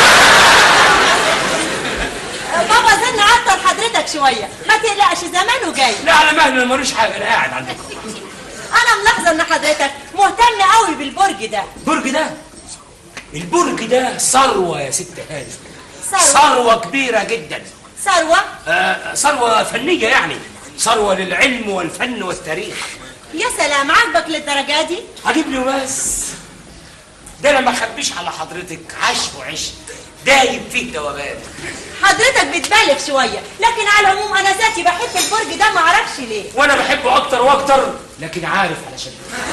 [SPEAKER 16] بابا زن عطل حضرتك شويه ما تقلقش زمانه جاي
[SPEAKER 12] لا على مهل ملوش حاجه انا قاعد عندكم
[SPEAKER 16] انا ملاحظه ان حضرتك مهتم قوي بالبرج ده
[SPEAKER 12] البرج ده البرج ده ثروه يا ست هاني
[SPEAKER 16] ثروة.
[SPEAKER 12] ثروه كبيره جدا
[SPEAKER 16] ثروه
[SPEAKER 12] آه، ثروه فنيه يعني ثروه للعلم والفن والتاريخ
[SPEAKER 16] يا سلام عاجبك للدرجه دي
[SPEAKER 12] عاجبني وبس ده انا ما اخبيش على حضرتك عش وعش دايب فيه دوبان
[SPEAKER 16] حضرتك بتبالغ شويه لكن على العموم انا ذاتي بحب البرج ده ما اعرفش ليه
[SPEAKER 12] وانا بحبه اكتر واكتر لكن عارف علشان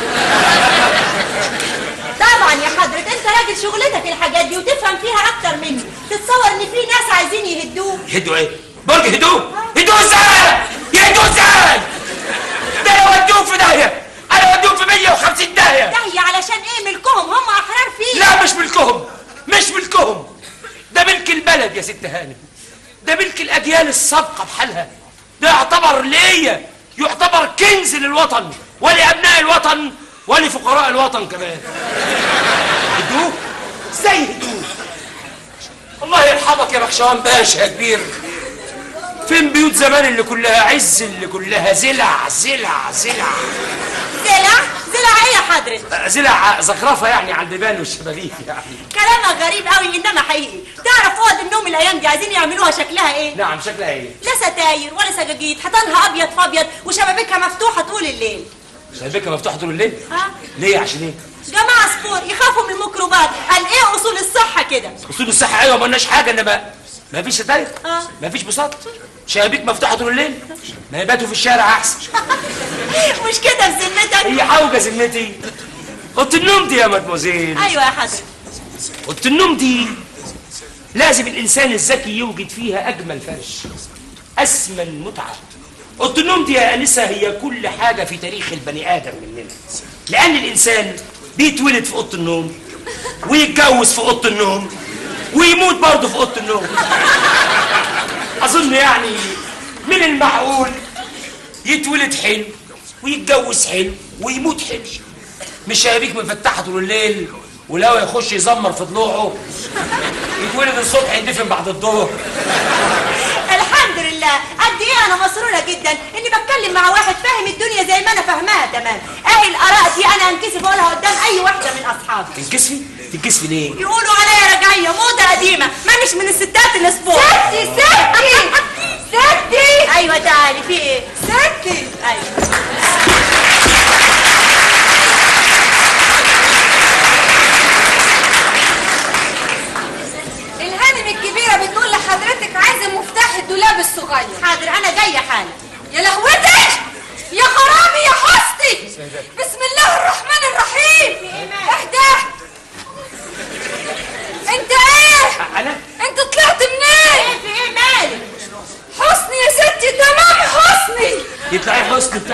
[SPEAKER 16] طبعا يا حضرتك انت راجل شغلتك الحاجات دي وتفهم فيها اكتر مني تتصور ان في ناس عايزين يهدوه
[SPEAKER 12] يهدوا ايه برج هدوء هدوء ازاي يهدوا ازاي ده انا ودوه في داهيه انا ودوه في 150 داهيه
[SPEAKER 16] داهية علشان ايه ملكهم هم احرار فيه
[SPEAKER 12] لا مش ملكهم مش ملكهم ده ملك البلد يا ست هانم ده ملك الاجيال السابقه بحالها ده يعتبر ليا يعتبر كنز للوطن ولابناء الوطن ولفقراء الوطن كمان هدوء ازاي هدوء الله يرحمك يا بخشوان باشا يا كبير فين بيوت زمان اللي كلها عز اللي كلها زلع زلع زلع
[SPEAKER 16] زلع زلع ايه يا حضرتك
[SPEAKER 12] زلع زخرفه يعني على البيبان والشبابيك يعني
[SPEAKER 16] كلامك غريب قوي انما حقيقي تعرف اوض النوم الايام دي عايزين يعملوها شكلها ايه
[SPEAKER 12] نعم شكلها ايه
[SPEAKER 16] لا ستاير ولا سجاجيد حيطانها ابيض في ابيض وشبابيكها مفتوحه طول الليل
[SPEAKER 12] شبابيكها مفتوحه طول الليل
[SPEAKER 16] ها
[SPEAKER 12] ليه عشان ايه
[SPEAKER 16] جماعه سبور يخافوا من الميكروبات قال ايه اصول الصحه كده
[SPEAKER 12] اصول الصحه ايوه ما قلناش حاجه انما ما فيش ستاير
[SPEAKER 16] اه
[SPEAKER 12] ما فيش بساط شبابيك مفتوحه طول الليل ما يباتوا في الشارع احسن
[SPEAKER 16] مش كده في ذمتك
[SPEAKER 12] هي حوجه ذمتي اوضه النوم دي يا مدموزيل
[SPEAKER 16] ايوه يا حضرتك
[SPEAKER 12] اوضه النوم دي لازم الانسان الذكي يوجد فيها اجمل فرش اسمن متعه اوضه النوم دي يا انسه هي كل حاجه في تاريخ البني ادم مننا لان الانسان بيتولد في اوضه النوم ويتجوز في اوضه النوم ويموت برضه في اوضه النوم اظن يعني من المعقول يتولد حلو ويتجوز حلو ويموت حلو مش شبابيك مفتحه طول الليل ولو يخش يزمر في ضلوعه يتولد الصبح يندفن بعد الظهر
[SPEAKER 16] الحمد لله قد ايه انا مسروره جدا اني بتكلم مع واحد فاهم الدنيا زي ما انا فاهماها تمام اهي الاراء دي انا انكسف اقولها قدام اي واحده من اصحابي
[SPEAKER 12] تنكسفي تنكسفي ليه
[SPEAKER 16] يقولوا عليا رجعيه موضه قديمه مانيش من الستات الاسبوع ستي ستي ستي ايوه تعالي في ايه ستي ايوه
[SPEAKER 17] الهانم الكبيرة بتقول لحضرتك عايزة مفتاح الدولاب الصغير
[SPEAKER 16] حاضر انا جايه حالا
[SPEAKER 17] يا لهوتك يا خرابي يا حستي بسم الله الرحمن الرحيم اهدى انت ايه
[SPEAKER 12] انا
[SPEAKER 17] انت طلعت منين
[SPEAKER 16] في ايه مالك
[SPEAKER 17] حسني يا ستي تمام حسني
[SPEAKER 12] يطلع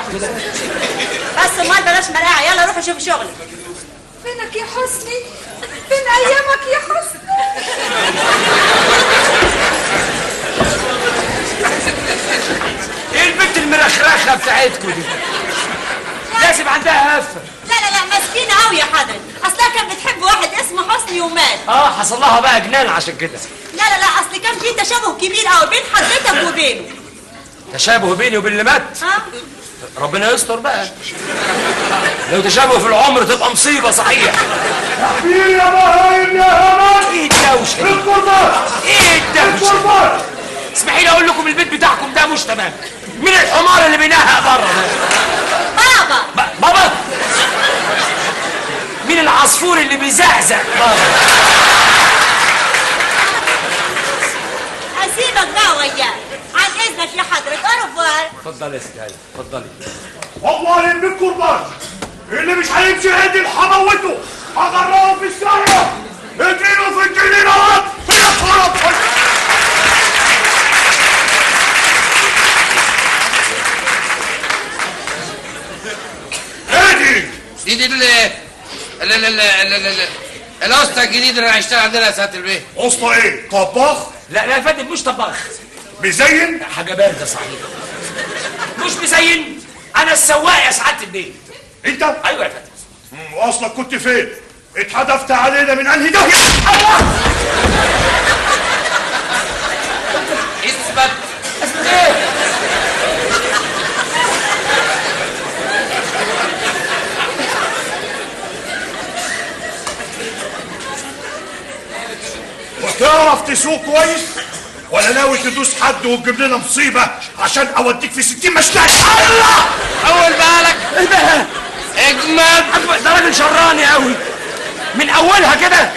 [SPEAKER 12] كده
[SPEAKER 16] بس امال بلاش مرقعه يلا روحوا شوفوا شغلك
[SPEAKER 17] فينك يا حسني فين ايامك يا حسني
[SPEAKER 12] ايه البنت المرخرخه بتاعتكم دي لازم عندها هفه
[SPEAKER 16] لا لا لا مسكينه قوي يا حضرتك اصلها كانت بتحب واحد اسمه حسني ومات
[SPEAKER 12] اه حصل لها بقى جنان عشان كده
[SPEAKER 16] لا لا لا اصل كان في تشابه كبير قوي بين حضرتك وبينه
[SPEAKER 12] تشابه بيني وبين اللي مات
[SPEAKER 16] ها
[SPEAKER 12] ربنا يستر بقى لو تشابه في العمر تبقى مصيبه صحيح
[SPEAKER 15] تحبير يا بهايم يا همان
[SPEAKER 12] ايه الدوشه دي؟
[SPEAKER 15] القربان
[SPEAKER 12] ايه الدوشه
[SPEAKER 15] القربان
[SPEAKER 12] اسمحي لي اقول لكم البيت بتاعكم ده مش تمام مين الحمار اللي بينهق بره ده
[SPEAKER 16] بابا
[SPEAKER 12] ب- بابا مين العصفور اللي بيزعزع بره
[SPEAKER 16] هسيبك بقى وياه عن اذنك يا حضرتك اوروبوار
[SPEAKER 12] اتفضلي يا ست هاني اتفضلي
[SPEAKER 15] والله ان القربان اللي مش هيمشي عندي هموته هغرقه في الساحه اديله في الجنينات يا خراب هادي
[SPEAKER 14] دي دي ال ال ال ال ال ال الاسطى الجديد اللي هيشتغل عندنا يا سعاده البيه
[SPEAKER 15] اسطى ايه طباخ
[SPEAKER 12] لا لا يا فندم مش طباخ
[SPEAKER 15] بيزين
[SPEAKER 12] حاجه بارده صحيح مش مزين انا السواق يا سعاده البيه
[SPEAKER 15] انت
[SPEAKER 12] ايوه يا فندم
[SPEAKER 15] مم، واصلك كنت فين اتحدفت علينا من انهي داهيه
[SPEAKER 14] اثبت
[SPEAKER 12] اثبت ايه
[SPEAKER 15] وتعرف تسوق كويس ولا ناوي تدوس حد وتجيب لنا مصيبه عشان اوديك في 60 مشتاق الله
[SPEAKER 14] اول بالك
[SPEAKER 12] ايه ده
[SPEAKER 14] اجمد
[SPEAKER 12] ده راجل شراني قوي من اولها كده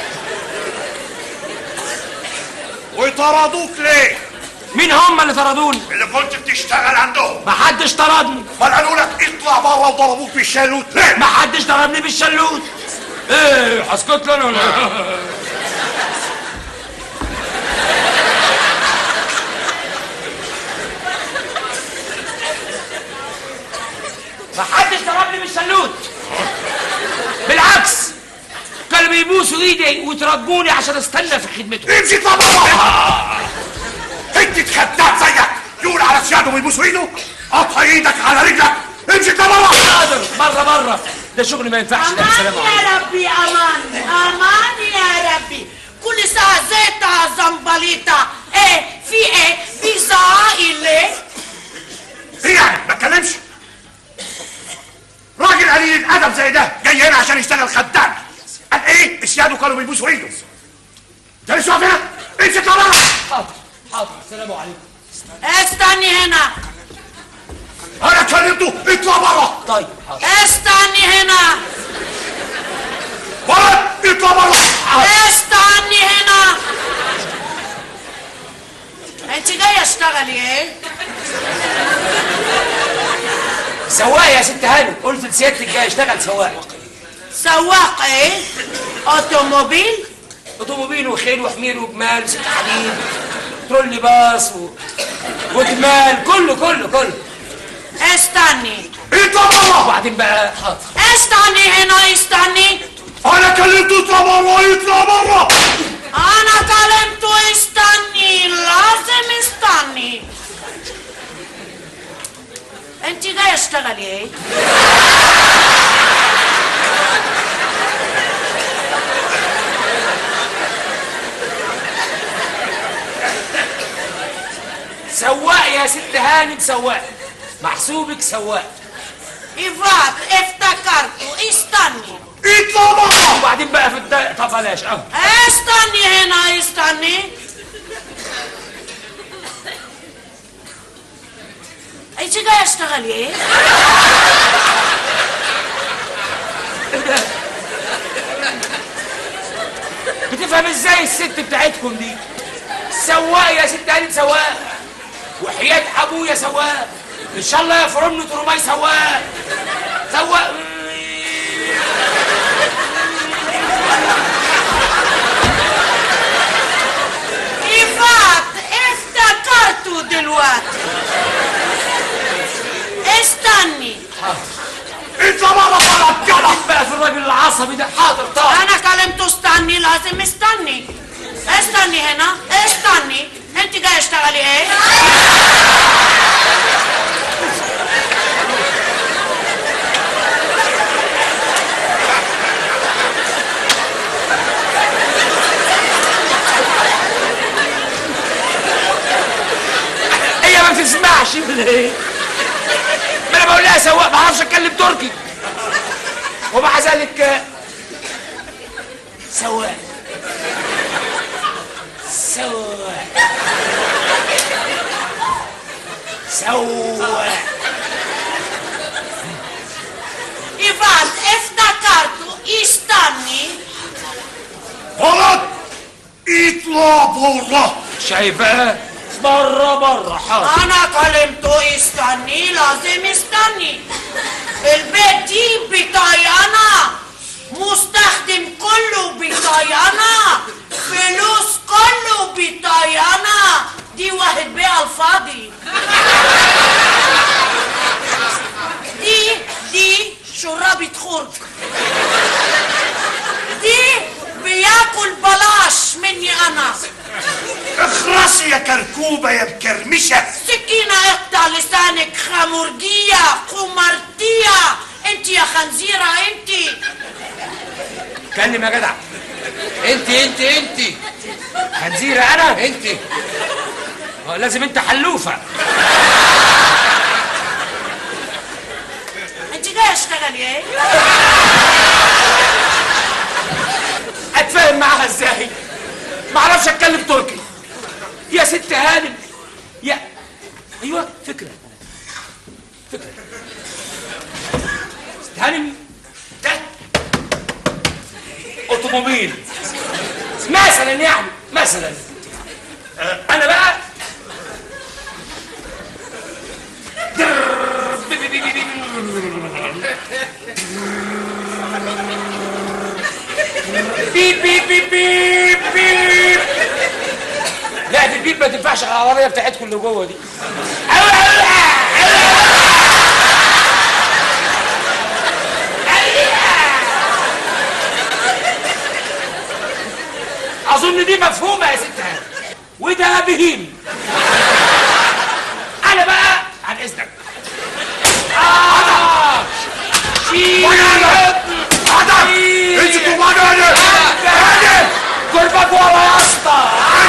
[SPEAKER 15] وطردوك ليه
[SPEAKER 12] مين هم اللي طردوني
[SPEAKER 15] اللي كنت بتشتغل عندهم
[SPEAKER 12] ما حدش طردني
[SPEAKER 15] ما قالوا لك اطلع بره وضربوك بالشالوت ليه
[SPEAKER 12] ما حدش ضربني بالشلوت ايه هسكت لنا ولا إيه؟ ما حدش ضربني بالشلوت بالعكس كانوا بيبوسوا ايدي ويترجوني عشان استنى في خدمتهم
[SPEAKER 15] امشي اطلع بره انت اتخدام زيك يقول على سياده ويبوسوا ايده قطع ايدك على رجلك امشي اطلع بره
[SPEAKER 12] حاضر مره مره ده شغل ما ينفعش ده سلام
[SPEAKER 13] امان
[SPEAKER 12] عليكم
[SPEAKER 13] يا ربي امان امان يا ربي كل ساعة زيتها زنبليطة ايه في ايه بيزعق ليه
[SPEAKER 15] ايه يعني ما اتكلمش راجل قليل الادب زي ده جاي هنا عشان يشتغل خدام قال ايه سياده كانوا بيبوسوا ايده انت لسه واقف هنا امشي اطلع بره
[SPEAKER 12] حاضر حاضر السلام عليكم
[SPEAKER 13] استني هنا
[SPEAKER 15] انا كلمته اطلع بره
[SPEAKER 12] طيب حاضر
[SPEAKER 13] استني هنا
[SPEAKER 15] ولد اطلع بره
[SPEAKER 13] استني هنا انت جاية اشتغلي ايه
[SPEAKER 12] سواق يا ست هانم قلت لسيادتك جاي اشتغل سواق
[SPEAKER 13] سواق ايه اوتوموبيل
[SPEAKER 12] اوتوموبيل وخيل وحمير وجمال وست حديد ترولي باص و... وجمال كله كله كله
[SPEAKER 13] استني
[SPEAKER 15] اطلع بره
[SPEAKER 12] وبعدين بقى حاضر
[SPEAKER 13] استني هنا استني
[SPEAKER 15] انا كلمته اطلع بره يطلع بره
[SPEAKER 13] انا كلمته استني لازم استني انت جايه اشتغلي ايه
[SPEAKER 12] سواق يا ست هانم سواق محسوبك سواق
[SPEAKER 13] إفراد افتكرته استني
[SPEAKER 15] اطلع بره
[SPEAKER 12] وبعدين بقى في الد... طب بلاش اهو
[SPEAKER 13] استني هنا استني انت جايه اشتغلي ايه
[SPEAKER 12] بتفهم ازاي الست بتاعتكم دي سواق يا ست هانم سواق وحياة ابويا سواق ان شاء الله يا فرن ترماي سواق سواق
[SPEAKER 13] إفراد افتكرته دلوقتي استني
[SPEAKER 12] العصبي ده حاضر طبعا
[SPEAKER 13] انا كلمته استني لازم استني استني هنا استني انت جاي اشتغلي ايه
[SPEAKER 12] هي ما بتسمعش ولا ايه؟ ما انا بقول لها سواق ما اعرفش اتكلم تركي ومع ذلك آه، سواق سواق سواق
[SPEAKER 13] ايفان افتكرته استني
[SPEAKER 15] غلط اطلع بره
[SPEAKER 12] شايفاه بره بره حاضر
[SPEAKER 13] انا كلمته استني لازم استني البيت دي بتاعي انا مستخدم كله بتاعي انا فلوس كله بتاعي انا دي واحد بيع الفاضي دي دي شرابة خرج دي بياكل بلاش مني انا
[SPEAKER 15] اخرسي يا كركوبة يا مكرمشة
[SPEAKER 13] سكينة اقطع لسانك خمرجية قمرتية انت يا خنزيرة انت
[SPEAKER 12] كلم يا جدع
[SPEAKER 14] انت انت انت
[SPEAKER 12] خنزيرة انا
[SPEAKER 14] انت
[SPEAKER 12] آه، لازم انت حلوفة
[SPEAKER 13] انت جاي اشتغلي ايه
[SPEAKER 12] اتفاهم معاها ازاي ما اعرفش اتكلم تركي يا ست هانم يا ايوه فكره فكره ست هانم ده اوتوموبيل مثلا يعني مثلا آه، انا بقى بيب بيب بيب بيب بيب لا دي البيب ما تنفعش على العربيه بتاعتكم اللي جوه دي اظن دي مفهومه يا ست هانم وده بهيم انا بقى عن اذنك آه شيل
[SPEAKER 15] امسكوا مجالك
[SPEAKER 12] قربك ورا يا اسطى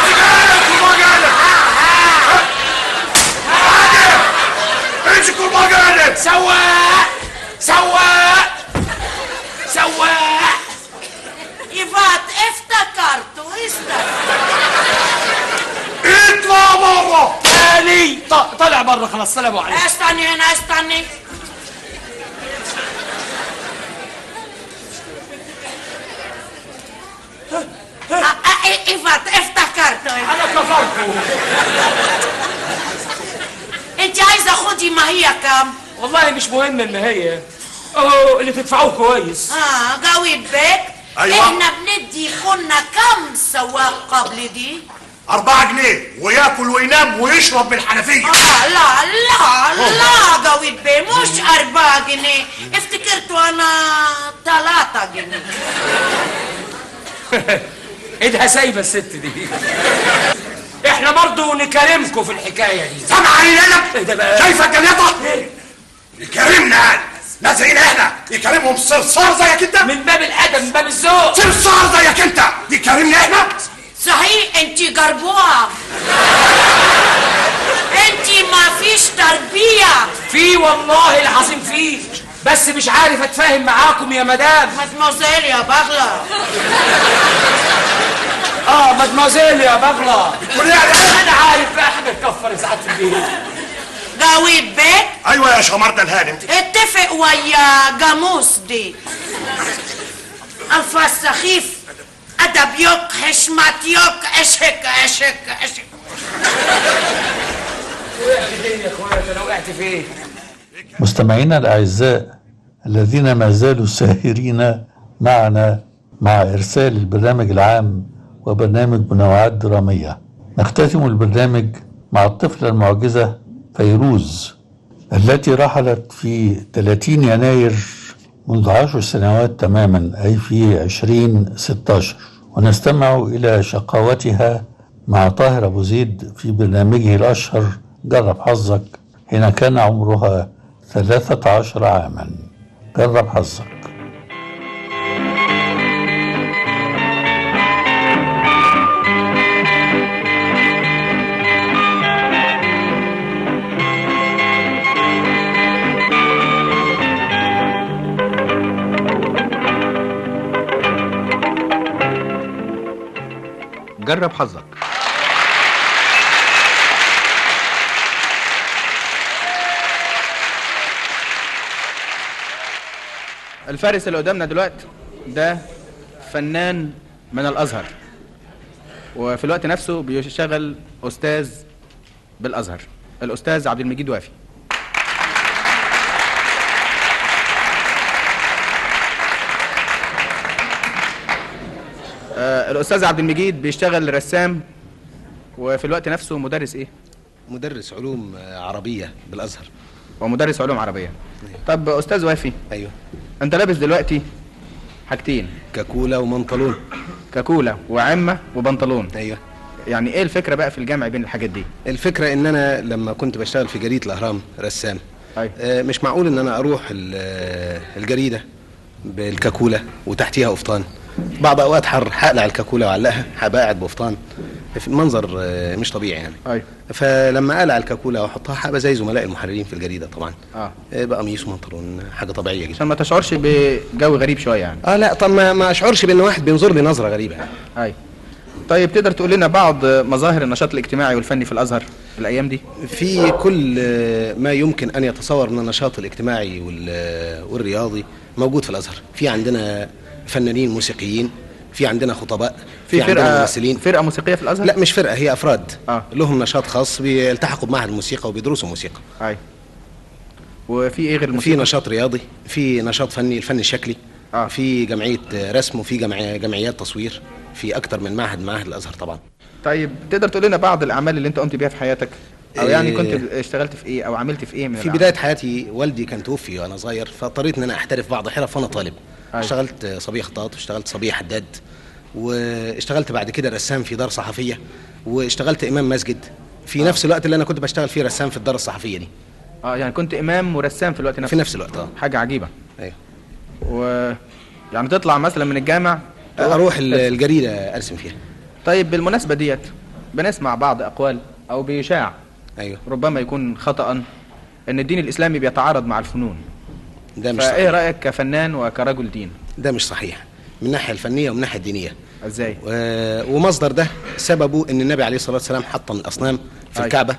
[SPEAKER 15] امسكوا مجالك
[SPEAKER 12] سواق سواق سواق
[SPEAKER 13] ايفات افتكرته استني
[SPEAKER 15] اطلع بره
[SPEAKER 12] تاني ط- طلع بره خلاص سلام عليكم
[SPEAKER 13] استني هنا استني آه، آه، ايفات افتكرته
[SPEAKER 12] انا كفرته
[SPEAKER 13] انت عايزه خدي ما هي كام
[SPEAKER 12] والله مش مهم ان هي اهو اللي تدفعوه كويس
[SPEAKER 13] اه جاويد بيك
[SPEAKER 15] أيوة.
[SPEAKER 13] احنا بندي كنا كم سواق قبل دي
[SPEAKER 15] أربعة جنيه وياكل وينام ويشرب من الحنفية
[SPEAKER 13] آه لا لا لا جاويد بيه مش أربعة جنيه افتكرت أنا ثلاثة جنيه
[SPEAKER 12] ايدها سايبه الست دي احنا برضو نكرمكم في الحكايه دي
[SPEAKER 15] سامع عينك
[SPEAKER 12] ايه ده بقى
[SPEAKER 15] شايفة الجليطة يكرمنا يعني ناس زينا احنا يكرمهم صرصار زيك انت
[SPEAKER 12] من باب الادب من باب الذوق
[SPEAKER 15] صرصار زيك انت يكرمنا احنا
[SPEAKER 13] صحيح انت جربوها انت ما فيش تربية
[SPEAKER 12] في والله العظيم في بس مش عارف اتفاهم معاكم يا مدام
[SPEAKER 13] مدموزيل يا بغلة
[SPEAKER 12] اه مدموزيل يا بغلة
[SPEAKER 15] تقول ايه يعني
[SPEAKER 12] انا عارف بقى حاجه تكفر ساعات في البيت
[SPEAKER 13] جاويد بيك
[SPEAKER 15] ايوه يا شمردة الهانم
[SPEAKER 13] اتفق ويا جاموس دي الفاظ سخيف ادب يك حشمت يك اشهك اشهك اشهك
[SPEAKER 12] وقعت فين يا اخوات انا وقعت فين
[SPEAKER 1] مستمعينا الأعزاء الذين ما زالوا ساهرين معنا مع إرسال البرنامج العام وبرنامج منوعات درامية نختتم البرنامج مع الطفلة المعجزة فيروز التي رحلت في 30 يناير منذ عشر سنوات تماما أي في عشرين ستاشر ونستمع إلى شقاوتها مع طاهر أبو زيد في برنامجه الأشهر جرب حظك حين كان عمرها ثلاثة عشر عاما جرب حظك
[SPEAKER 6] جرب حظك الفارس اللي قدامنا دلوقتي ده فنان من الازهر وفي الوقت نفسه بيشتغل استاذ بالازهر الاستاذ عبد المجيد وافي آه الاستاذ عبد المجيد بيشتغل رسام وفي الوقت نفسه مدرس ايه
[SPEAKER 18] مدرس علوم آه، عربية بالأزهر
[SPEAKER 6] ومدرس علوم عربيه طب استاذ وافي
[SPEAKER 18] ايوه
[SPEAKER 6] انت لابس دلوقتي حاجتين
[SPEAKER 18] كاكولا ومنطلون
[SPEAKER 6] كاكولا وعمه وبنطلون
[SPEAKER 18] ايوه
[SPEAKER 6] يعني ايه الفكره بقى في الجمع بين الحاجات دي
[SPEAKER 18] الفكرة ان انا لما كنت بشتغل في جريدة الاهرام رسام
[SPEAKER 6] أيوة.
[SPEAKER 18] آه، مش معقول ان انا اروح ال- آه، الجريدة بالكاكولا وتحتيها قفطان بعض اوقات حر هقلع الكاكولا واعلقها هبقى قاعد بقفطان في منظر آه، مش طبيعي يعني
[SPEAKER 6] ايوه
[SPEAKER 18] فلما اقلع الكاكولا واحطها هبقى زي زملاء المحررين في الجريدة طبعا
[SPEAKER 6] اه
[SPEAKER 18] آه، بقى قميص ومنطلون حاجة طبيعية جدا
[SPEAKER 6] عشان ما تشعرش بجو غريب شويه يعني
[SPEAKER 18] اه لا طب ما ما اشعرش بان واحد بينظر لي نظرة غريبة
[SPEAKER 6] ايوه طيب تقدر تقول لنا بعض مظاهر النشاط الاجتماعي والفني في الازهر الايام دي
[SPEAKER 18] في كل آه، ما يمكن ان يتصور من النشاط الاجتماعي وال- آه، والرياضي موجود في الازهر في عندنا فنانين موسيقيين في عندنا خطباء
[SPEAKER 6] في
[SPEAKER 18] عندنا
[SPEAKER 6] فرقه
[SPEAKER 18] ممثلين
[SPEAKER 6] فرقه موسيقيه في الازهر
[SPEAKER 18] لا مش فرقه هي افراد
[SPEAKER 6] آه.
[SPEAKER 18] لهم نشاط خاص بيلتحقوا بمعهد الموسيقى وبيدرسوا موسيقى
[SPEAKER 6] ايوه وفي ايه غير
[SPEAKER 18] في
[SPEAKER 6] الموسيقى
[SPEAKER 18] نشاط رياضي في نشاط فني الفن الشكلي
[SPEAKER 6] آه.
[SPEAKER 18] في جمعيه آه، رسم وفي جمعي- جمعيات تصوير في اكتر من معهد معهد الازهر طبعا
[SPEAKER 6] طيب تقدر تقول لنا بعض الاعمال اللي انت قمت بيها في حياتك او يعني
[SPEAKER 18] إيه.
[SPEAKER 6] كنت اشتغلت في ايه او عملت في ايه من
[SPEAKER 18] في
[SPEAKER 6] الأعمال؟
[SPEAKER 18] بدايه حياتي والدي كان توفي وانا صغير فاضطريت ان انا احترف بعض حرف وانا طالب
[SPEAKER 6] أيوة.
[SPEAKER 18] اشتغلت صبي خطاط واشتغلت صبي حداد واشتغلت بعد كده رسام في دار صحفيه واشتغلت امام مسجد في نفس الوقت اللي انا كنت بشتغل فيه رسام في الدار الصحفيه دي
[SPEAKER 6] اه يعني كنت امام ورسام في الوقت نفسه
[SPEAKER 18] في نفس الوقت اه
[SPEAKER 6] حاجه عجيبه
[SPEAKER 18] ايوه
[SPEAKER 6] و يعني تطلع مثلا من الجامع
[SPEAKER 18] اروح ال- الجريده ارسم فيها
[SPEAKER 6] طيب بالمناسبه ديت بنسمع بعض اقوال او بيشاع
[SPEAKER 18] ايوه
[SPEAKER 6] ربما يكون خطا ان الدين الاسلامي بيتعارض مع الفنون
[SPEAKER 18] ده مش
[SPEAKER 6] فايه
[SPEAKER 18] صحيح
[SPEAKER 6] رايك كفنان وكرجل دين
[SPEAKER 18] ده مش صحيح من الناحيه الفنيه ومن الناحيه الدينيه
[SPEAKER 6] ازاي
[SPEAKER 18] و- ومصدر ده سببه ان النبي عليه الصلاه والسلام حطم الاصنام في
[SPEAKER 6] أيوة.
[SPEAKER 18] الكعبه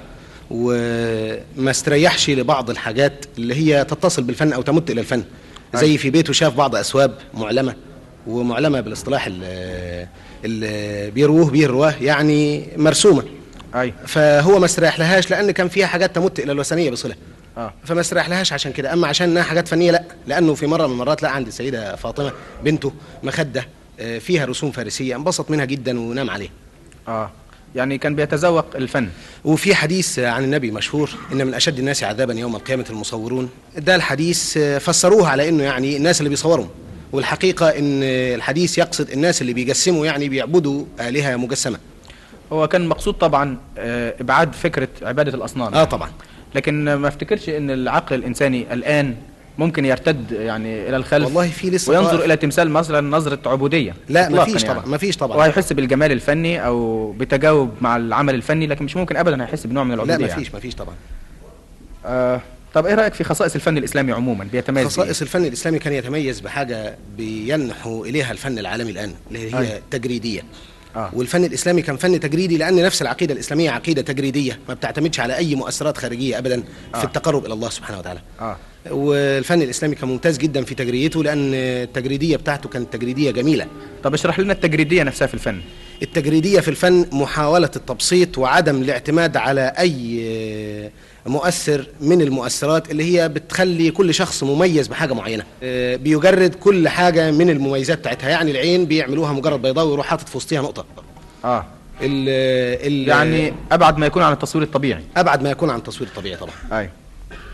[SPEAKER 18] وما استريحش لبعض الحاجات اللي هي تتصل بالفن او تمت الى الفن زي
[SPEAKER 6] أيوة.
[SPEAKER 18] في بيته شاف بعض اثواب معلمه ومعلمه بالاصطلاح ال- اللي بيروه به الرواه يعني مرسومه
[SPEAKER 6] ايوه
[SPEAKER 18] فهو ما استريح لهاش لان كان فيها حاجات تمت الى الوثنيه بصله
[SPEAKER 6] اه
[SPEAKER 18] فما استريح لهاش عشان كده اما عشان انها حاجات فنيه لا لانه في مره من المرات لقى عند السيده فاطمه بنته مخده آه، فيها رسوم فارسيه انبسط منها جدا ونام عليها
[SPEAKER 6] اه يعني كان بيتذوق الفن
[SPEAKER 18] وفي حديث عن النبي مشهور ان من اشد الناس عذابا يوم القيامه المصورون ده الحديث آه، فسروه على انه يعني الناس اللي بيصوروا والحقيقه ان الحديث يقصد الناس اللي بيجسموا يعني بيعبدوا الهه مجسمه
[SPEAKER 6] هو كان مقصود طبعا آه، ابعاد فكره عباده الاصنام
[SPEAKER 18] اه طبعا
[SPEAKER 6] لكن ما افتكرش ان العقل الانساني الان ممكن يرتد يعني الى الخلف
[SPEAKER 18] والله في لسه
[SPEAKER 6] وينظر
[SPEAKER 18] طائف.
[SPEAKER 6] الى تمثال مثلا نظره عبوديه
[SPEAKER 18] لا
[SPEAKER 6] إطلاقاً
[SPEAKER 18] مفيش
[SPEAKER 6] يعني.
[SPEAKER 18] طبعا مفيش طبعا
[SPEAKER 6] وهيحس بالجمال الفني او بتجاوب مع العمل الفني لكن مش ممكن ابدا هيحس بنوع من
[SPEAKER 18] لا
[SPEAKER 6] العبوديه
[SPEAKER 18] مفيش
[SPEAKER 6] يعني.
[SPEAKER 18] مفيش طبعا
[SPEAKER 6] آه طب ايه رايك في خصائص الفن الاسلامي عموما بيتميز بإيه؟
[SPEAKER 18] خصائص الفن الاسلامي كان يتميز بحاجه بينحو اليها الفن العالمي الان اللي هي
[SPEAKER 6] أيوة.
[SPEAKER 18] التجريديه
[SPEAKER 6] آه.
[SPEAKER 18] والفن الاسلامي كان فن تجريدي لان نفس العقيده الاسلاميه عقيده تجريديه ما بتعتمدش على اي مؤثرات خارجيه ابدا
[SPEAKER 6] آه.
[SPEAKER 18] في التقرب الى الله سبحانه وتعالى
[SPEAKER 6] اه
[SPEAKER 18] والفن الاسلامي كان ممتاز جدا في تجريته لان التجريديه بتاعته كانت تجريديه جميله
[SPEAKER 6] طب اشرح لنا التجريديه نفسها في الفن
[SPEAKER 18] التجريديه في الفن محاوله التبسيط وعدم الاعتماد على اي مؤثر من المؤثرات اللي هي بتخلي كل شخص مميز بحاجه معينه آه، بيجرد كل حاجه من المميزات بتاعتها يعني العين بيعملوها مجرد بيضاوي ويروح حاطط في وسطها نقطه
[SPEAKER 6] اه
[SPEAKER 18] ال ال
[SPEAKER 6] يعني ابعد ما يكون عن التصوير الطبيعي
[SPEAKER 18] ابعد ما يكون عن التصوير الطبيعي طبعا
[SPEAKER 6] ايوه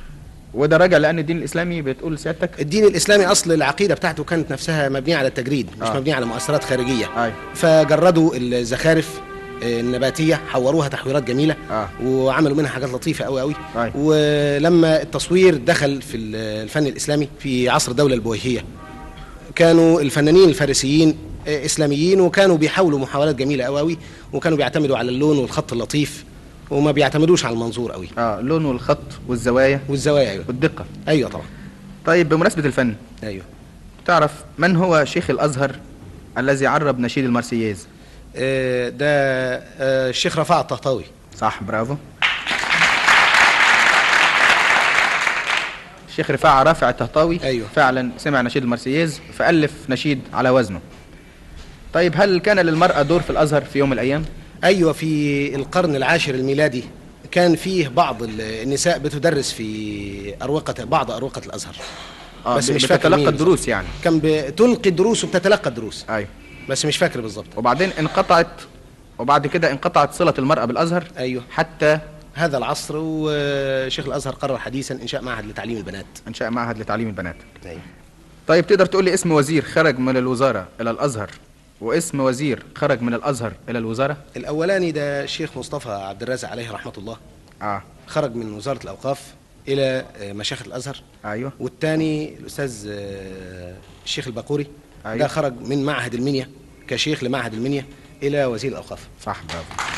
[SPEAKER 6] وده راجع لان الدين الاسلامي بتقول سيادتك
[SPEAKER 18] الدين الاسلامي اصل العقيده بتاعته كانت نفسها مبنيه على التجريد مش
[SPEAKER 6] آه.
[SPEAKER 18] مبنيه على مؤثرات خارجيه
[SPEAKER 6] أي.
[SPEAKER 18] فجردوا الزخارف آه، النباتيه حوروها تحويرات جميله
[SPEAKER 6] آه.
[SPEAKER 18] وعملوا منها حاجات لطيفه قوي قوي
[SPEAKER 6] أي.
[SPEAKER 18] ولما التصوير دخل في ال- الفن الاسلامي في عصر الدوله البويهيه كانوا الفنانين الفارسيين آه، اسلاميين وكانوا بيحاولوا محاولات جميله قوي قوي وكانوا بيعتمدوا على اللون والخط اللطيف وما بيعتمدوش على المنظور قوي
[SPEAKER 6] اه اللون والخط والزوايا
[SPEAKER 18] والزوايا ايوه
[SPEAKER 6] والدقه
[SPEAKER 18] ايوه طبعا
[SPEAKER 6] طيب بمناسبه الفن
[SPEAKER 18] ايوه
[SPEAKER 6] تعرف من هو شيخ الازهر الذي عرب نشيد المارسييز
[SPEAKER 18] آه، ده آه، الشيخ رفاعة الطهطاوي
[SPEAKER 6] صح برافو الشيخ رفاعة رافع الطهطاوي
[SPEAKER 18] أيوه.
[SPEAKER 6] فعلا سمع نشيد المارسييز فألف نشيد على وزنه طيب هل كان للمرأة دور في الأزهر في يوم من الأيام؟
[SPEAKER 18] ايوه في القرن العاشر الميلادي كان فيه بعض ال- النساء بتدرس في اروقه بعض اروقه الازهر
[SPEAKER 6] آه
[SPEAKER 18] بس
[SPEAKER 6] ب-
[SPEAKER 18] مش فاكر
[SPEAKER 6] بتتلقى
[SPEAKER 18] مين
[SPEAKER 6] الدروس يعني
[SPEAKER 18] كان بتلقي الدروس وبتتلقى الدروس
[SPEAKER 6] ايوه
[SPEAKER 18] بس مش فاكر بالظبط
[SPEAKER 6] وبعدين انقطعت وبعد كده انقطعت صلة المرأة بالأزهر
[SPEAKER 18] ايوه
[SPEAKER 6] حتى
[SPEAKER 18] هذا العصر وشيخ الازهر قرر حديثا انشاء معهد لتعليم البنات
[SPEAKER 6] انشاء معهد لتعليم البنات
[SPEAKER 18] ايوه
[SPEAKER 6] طيب تقدر تقول لي اسم وزير خرج من الوزارة إلى الأزهر واسم وزير خرج من الأزهر إلى الوزارة؟
[SPEAKER 18] الاولاني ده الشيخ مصطفى عبد الرازق عليه رحمه الله
[SPEAKER 6] اه
[SPEAKER 18] خرج من وزاره الاوقاف الى آه، مشايخ الازهر
[SPEAKER 6] ايوه
[SPEAKER 18] والثاني الاستاذ آه، الشيخ الباقوري
[SPEAKER 6] أيوة.
[SPEAKER 18] ده خرج من معهد المنيا كشيخ لمعهد المنيا الى وزير الاوقاف
[SPEAKER 6] صح برافو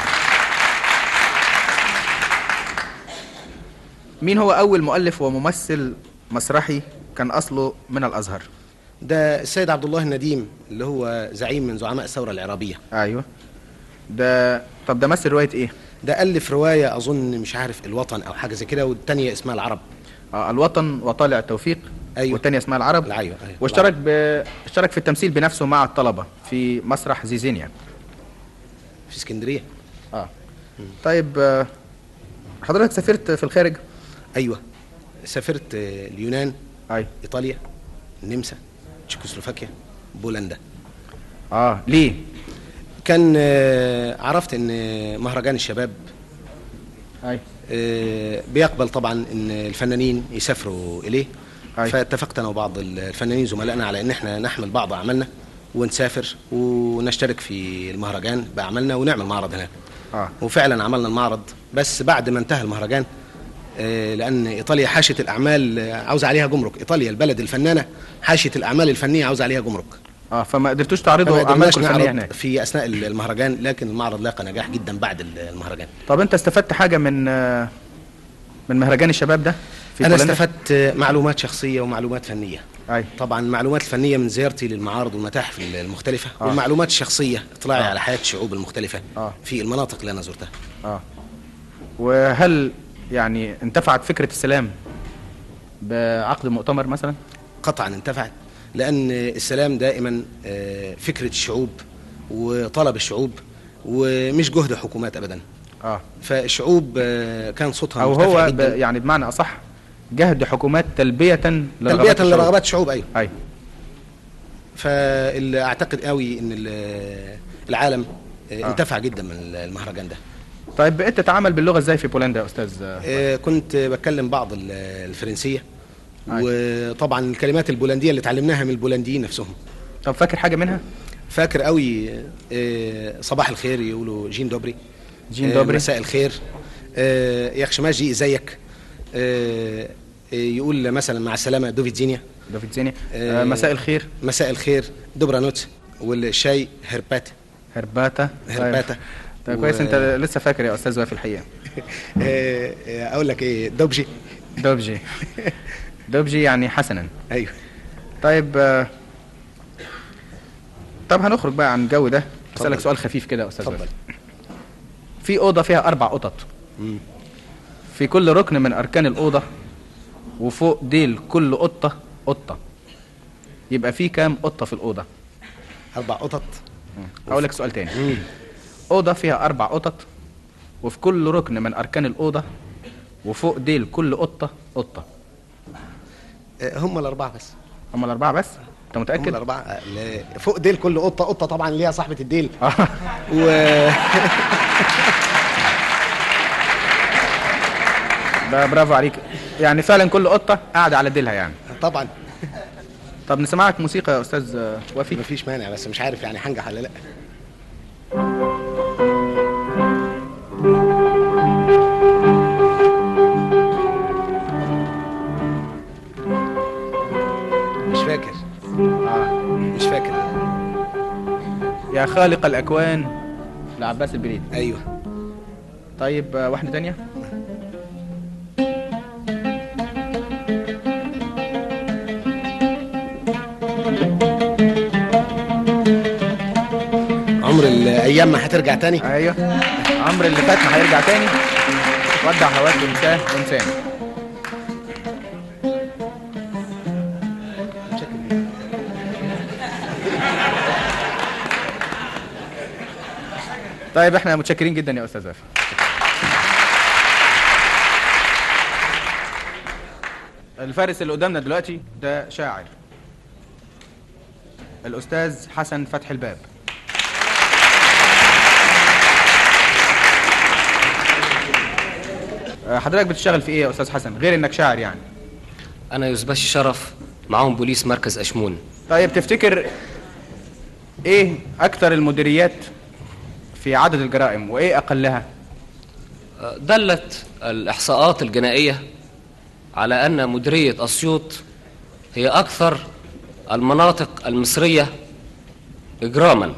[SPEAKER 6] مين هو أول مؤلف وممثل مسرحي كان أصله من الأزهر؟
[SPEAKER 18] ده السيد عبد الله النديم اللي هو زعيم من زعماء الثوره العرابيه
[SPEAKER 6] أيوه ده طب ده مثل رواية إيه؟
[SPEAKER 18] ده الف روايه اظن مش عارف الوطن او حاجه زي كده والثانيه اسمها العرب
[SPEAKER 6] آه الوطن وطالع التوفيق
[SPEAKER 18] أيوة.
[SPEAKER 6] والتانية اسمها العرب
[SPEAKER 18] ايوه ايوه
[SPEAKER 6] واشترك ب... اشترك في التمثيل بنفسه مع الطلبة في مسرح زيزينيا
[SPEAKER 18] في اسكندريه
[SPEAKER 6] اه طيب آه، حضرتك سافرت في الخارج؟
[SPEAKER 18] ايوه سافرت آه، اليونان
[SPEAKER 6] اي
[SPEAKER 18] ايطاليا النمسا تشيكوسلوفاكيا بولندا
[SPEAKER 6] اه ليه؟
[SPEAKER 18] كان آه، عرفت ان مهرجان الشباب
[SPEAKER 6] اي
[SPEAKER 18] آه، بيقبل طبعا ان الفنانين يسافروا اليه
[SPEAKER 6] أي.
[SPEAKER 18] فاتفقت انا وبعض الفنانين زملائنا على ان احنا نحمل بعض اعمالنا ونسافر ونشترك في المهرجان باعمالنا ونعمل معرض هناك
[SPEAKER 6] اه
[SPEAKER 18] وفعلا عملنا المعرض بس بعد ما انتهى المهرجان آه، لان ايطاليا حاشيه الاعمال آه، عاوز عليها جمرك ايطاليا البلد الفنانه حاشيه الاعمال الفنيه عاوز عليها جمرك
[SPEAKER 6] اه فما قدرتوش
[SPEAKER 18] فما
[SPEAKER 6] تعرضوا
[SPEAKER 18] قدرناش
[SPEAKER 6] اعمالكم الفنيه
[SPEAKER 18] نعرض
[SPEAKER 6] هناك
[SPEAKER 18] في اثناء المهرجان لكن المعرض لاقى نجاح جدا بعد المهرجان
[SPEAKER 6] طب انت استفدت حاجه من آه، من مهرجان الشباب ده في
[SPEAKER 18] انا
[SPEAKER 6] بولندا؟
[SPEAKER 18] استفدت آه، معلومات شخصيه ومعلومات فنيه
[SPEAKER 6] اي
[SPEAKER 18] طبعا المعلومات الفنيه من زيارتي للمعارض والمتاحف المختلفه
[SPEAKER 6] آه.
[SPEAKER 18] والمعلومات الشخصيه اطلاعي
[SPEAKER 6] آه.
[SPEAKER 18] على حياه الشعوب المختلفه
[SPEAKER 6] آه.
[SPEAKER 18] في المناطق اللي انا زرتها
[SPEAKER 6] اه وهل يعني انتفعت فكره السلام بعقد مؤتمر مثلا
[SPEAKER 18] قطعا انتفعت لان السلام دائما آه، فكره الشعوب وطلب الشعوب ومش جهد حكومات ابدا
[SPEAKER 6] اه
[SPEAKER 18] فالشعوب آه، كان صوتها
[SPEAKER 6] او
[SPEAKER 18] مرتفع
[SPEAKER 6] هو ب...
[SPEAKER 18] جدا
[SPEAKER 6] يعني بمعنى اصح جهد حكومات تلبيه
[SPEAKER 18] تلبيه
[SPEAKER 6] لرغبات الشعوب.
[SPEAKER 18] لرغبات الشعوب ايوه
[SPEAKER 6] اي
[SPEAKER 18] فاللي اعتقد قوي ان ال- العالم آه،
[SPEAKER 6] آه.
[SPEAKER 18] انتفع جدا من المهرجان ده
[SPEAKER 6] طيب بقيت تتعامل باللغه ازاي في بولندا يا استاذ
[SPEAKER 18] آه، كنت بتكلم بعض ال- الفرنسيه وطبعا الكلمات البولنديه اللي اتعلمناها من البولنديين نفسهم
[SPEAKER 6] طب فاكر حاجه منها
[SPEAKER 18] فاكر قوي آه، صباح الخير يقولوا جين دوبري
[SPEAKER 6] جين
[SPEAKER 18] آه،
[SPEAKER 6] دوبري.
[SPEAKER 18] مساء الخير آه، يا خشماجي ازيك آه، آه، يقول مثلا مع السلامه دوفيتزينيا
[SPEAKER 6] دوفيتزينيا آه، مساء الخير
[SPEAKER 18] مساء الخير دوبرانوت والشاي هربات
[SPEAKER 6] هرباتا
[SPEAKER 18] هرباتا
[SPEAKER 6] طيب كويس
[SPEAKER 18] و-
[SPEAKER 6] انت لسه فاكر يا استاذ وفي الحقيقه
[SPEAKER 18] آه، آه، اقول لك ايه دوبجي
[SPEAKER 6] دوبجي دوبجي يعني حسنا
[SPEAKER 18] ايوه
[SPEAKER 6] طيب آه، طب هنخرج بقى عن الجو ده اسالك
[SPEAKER 18] اتفضل.
[SPEAKER 6] سؤال خفيف كده يا استاذ
[SPEAKER 18] اتفضل.
[SPEAKER 6] وفي. في اوضه فيها اربع قطط في كل ركن من اركان الاوضه وفوق ديل كل قطه قطه يبقى في كام قطه في الاوضه
[SPEAKER 18] اربع قطط
[SPEAKER 6] هقول لك سؤال تاني اوضه فيها اربع قطط وفي كل ركن من اركان الاوضه وفوق ديل كل قطه قطه
[SPEAKER 18] آه، هم الاربعه بس
[SPEAKER 6] هم الاربعه بس انت
[SPEAKER 18] هم
[SPEAKER 6] متاكد
[SPEAKER 18] الاربعه آه، لا، فوق ديل كل قطه قطه طبعا ليها صاحبه الديل
[SPEAKER 6] آه.
[SPEAKER 18] و
[SPEAKER 6] بقى برافو عليك يعني فعلا كل قطه قاعده على ديلها يعني
[SPEAKER 18] طبعا
[SPEAKER 6] طب نسمعك موسيقى يا استاذ آه، وفي
[SPEAKER 18] مفيش مانع بس مش عارف يعني هنجح ولا لا مش فاكر
[SPEAKER 6] اه
[SPEAKER 18] مش فاكر
[SPEAKER 6] يا خالق الاكوان لعباس البليد
[SPEAKER 18] ايوه
[SPEAKER 6] طيب آه، واحده تانية
[SPEAKER 18] عمر الايام ما هترجع تاني
[SPEAKER 6] ايوه عمرو اللي فات ما هيرجع تاني ودع هواك وانساه وانساني طيب احنا متشكرين جدا يا استاذ وفي الفارس اللي قدامنا دلوقتي ده شاعر الاستاذ حسن فتحي الباب آه، حضرتك بتشتغل في ايه يا استاذ حسن غير انك شاعر يعني
[SPEAKER 19] انا يوسباش شرف معاهم بوليس مركز اشمون
[SPEAKER 6] طيب تفتكر ايه اكثر المديريات في عدد الجرائم وايه اقلها
[SPEAKER 19] دلت الاحصاءات الجنائيه على ان مديريه اسيوط هي اكثر المناطق المصريه اجراما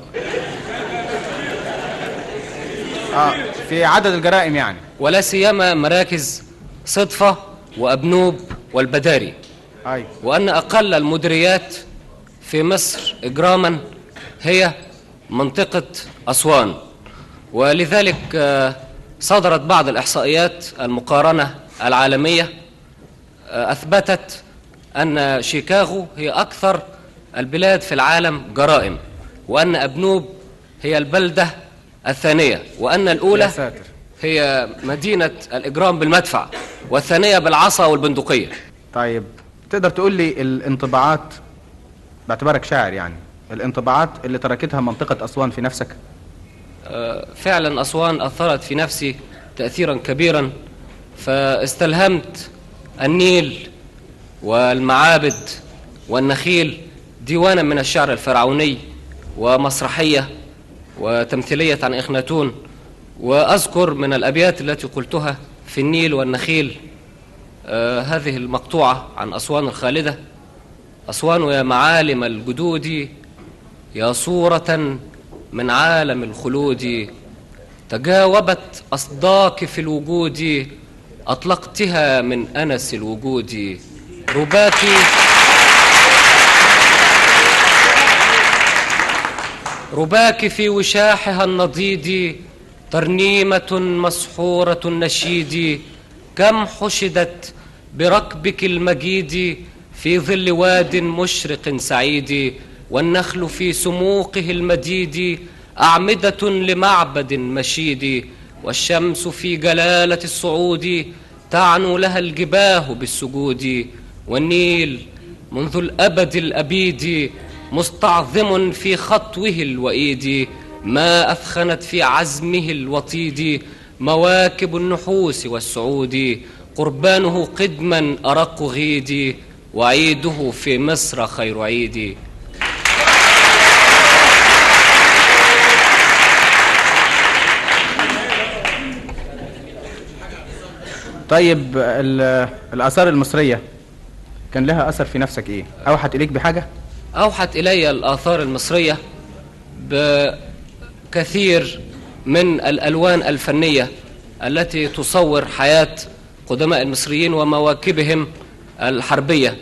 [SPEAKER 6] اه في عدد الجرائم يعني
[SPEAKER 19] ولا سيما مراكز صدفه وابنوب والبداري
[SPEAKER 6] ايوه
[SPEAKER 19] وان اقل المديريات في مصر اجراما هي منطقه اسوان ولذلك آه، صدرت بعض الاحصائيات المقارنه العالميه آه، اثبتت ان شيكاغو هي اكثر البلاد في العالم جرائم وان ابنوب هي البلده الثانيه وان
[SPEAKER 6] يا
[SPEAKER 19] الاولى
[SPEAKER 6] ساتر
[SPEAKER 19] هي مدينه الاجرام بالمدفع والثانيه بالعصا والبندقيه
[SPEAKER 6] طيب تقدر تقول لي الانطباعات باعتبارك شاعر يعني الانطباعات اللي تركتها منطقة أسوان في نفسك
[SPEAKER 19] آه، فعلا أسوان أثرت في نفسي تأثيرا كبيرا فاستلهمت النيل والمعابد والنخيل ديوانا من الشعر الفرعوني ومسرحية وتمثيلية عن إخناتون وأذكر من الأبيات التي قلتها في النيل والنخيل آه هذه المقطوعة عن أسوان الخالدة أسوان يا معالم الجدود يا صورة من عالم الخلود تجاوبت أصداك في الوجود أطلقتها من أنس الوجود رباك رباك في وشاحها النضيد ترنيمة مسحورة النشيد كم حشدت بركبك المجيد في ظل واد مشرق سعيد والنخل في سموقه المديد أعمدة لمعبد مشيد والشمس في جلالة الصعود تعنو لها الجباه بالسجود والنيل منذ الأبد الأبيد مستعظم في خطوه الوئيد ما أثخنت في عزمه الوطيد مواكب النحوس والسعود قربانه قدما أرق غيدي وعيده في مصر خير عيد
[SPEAKER 6] طيب ال- الآثار المصرية كان لها أثر في نفسك إيه؟ أوحت إليك بحاجة؟
[SPEAKER 19] أوحت إلي الآثار المصرية بكثير من الألوان الفنية التي تصور حياة قدماء المصريين ومواكبهم الحربية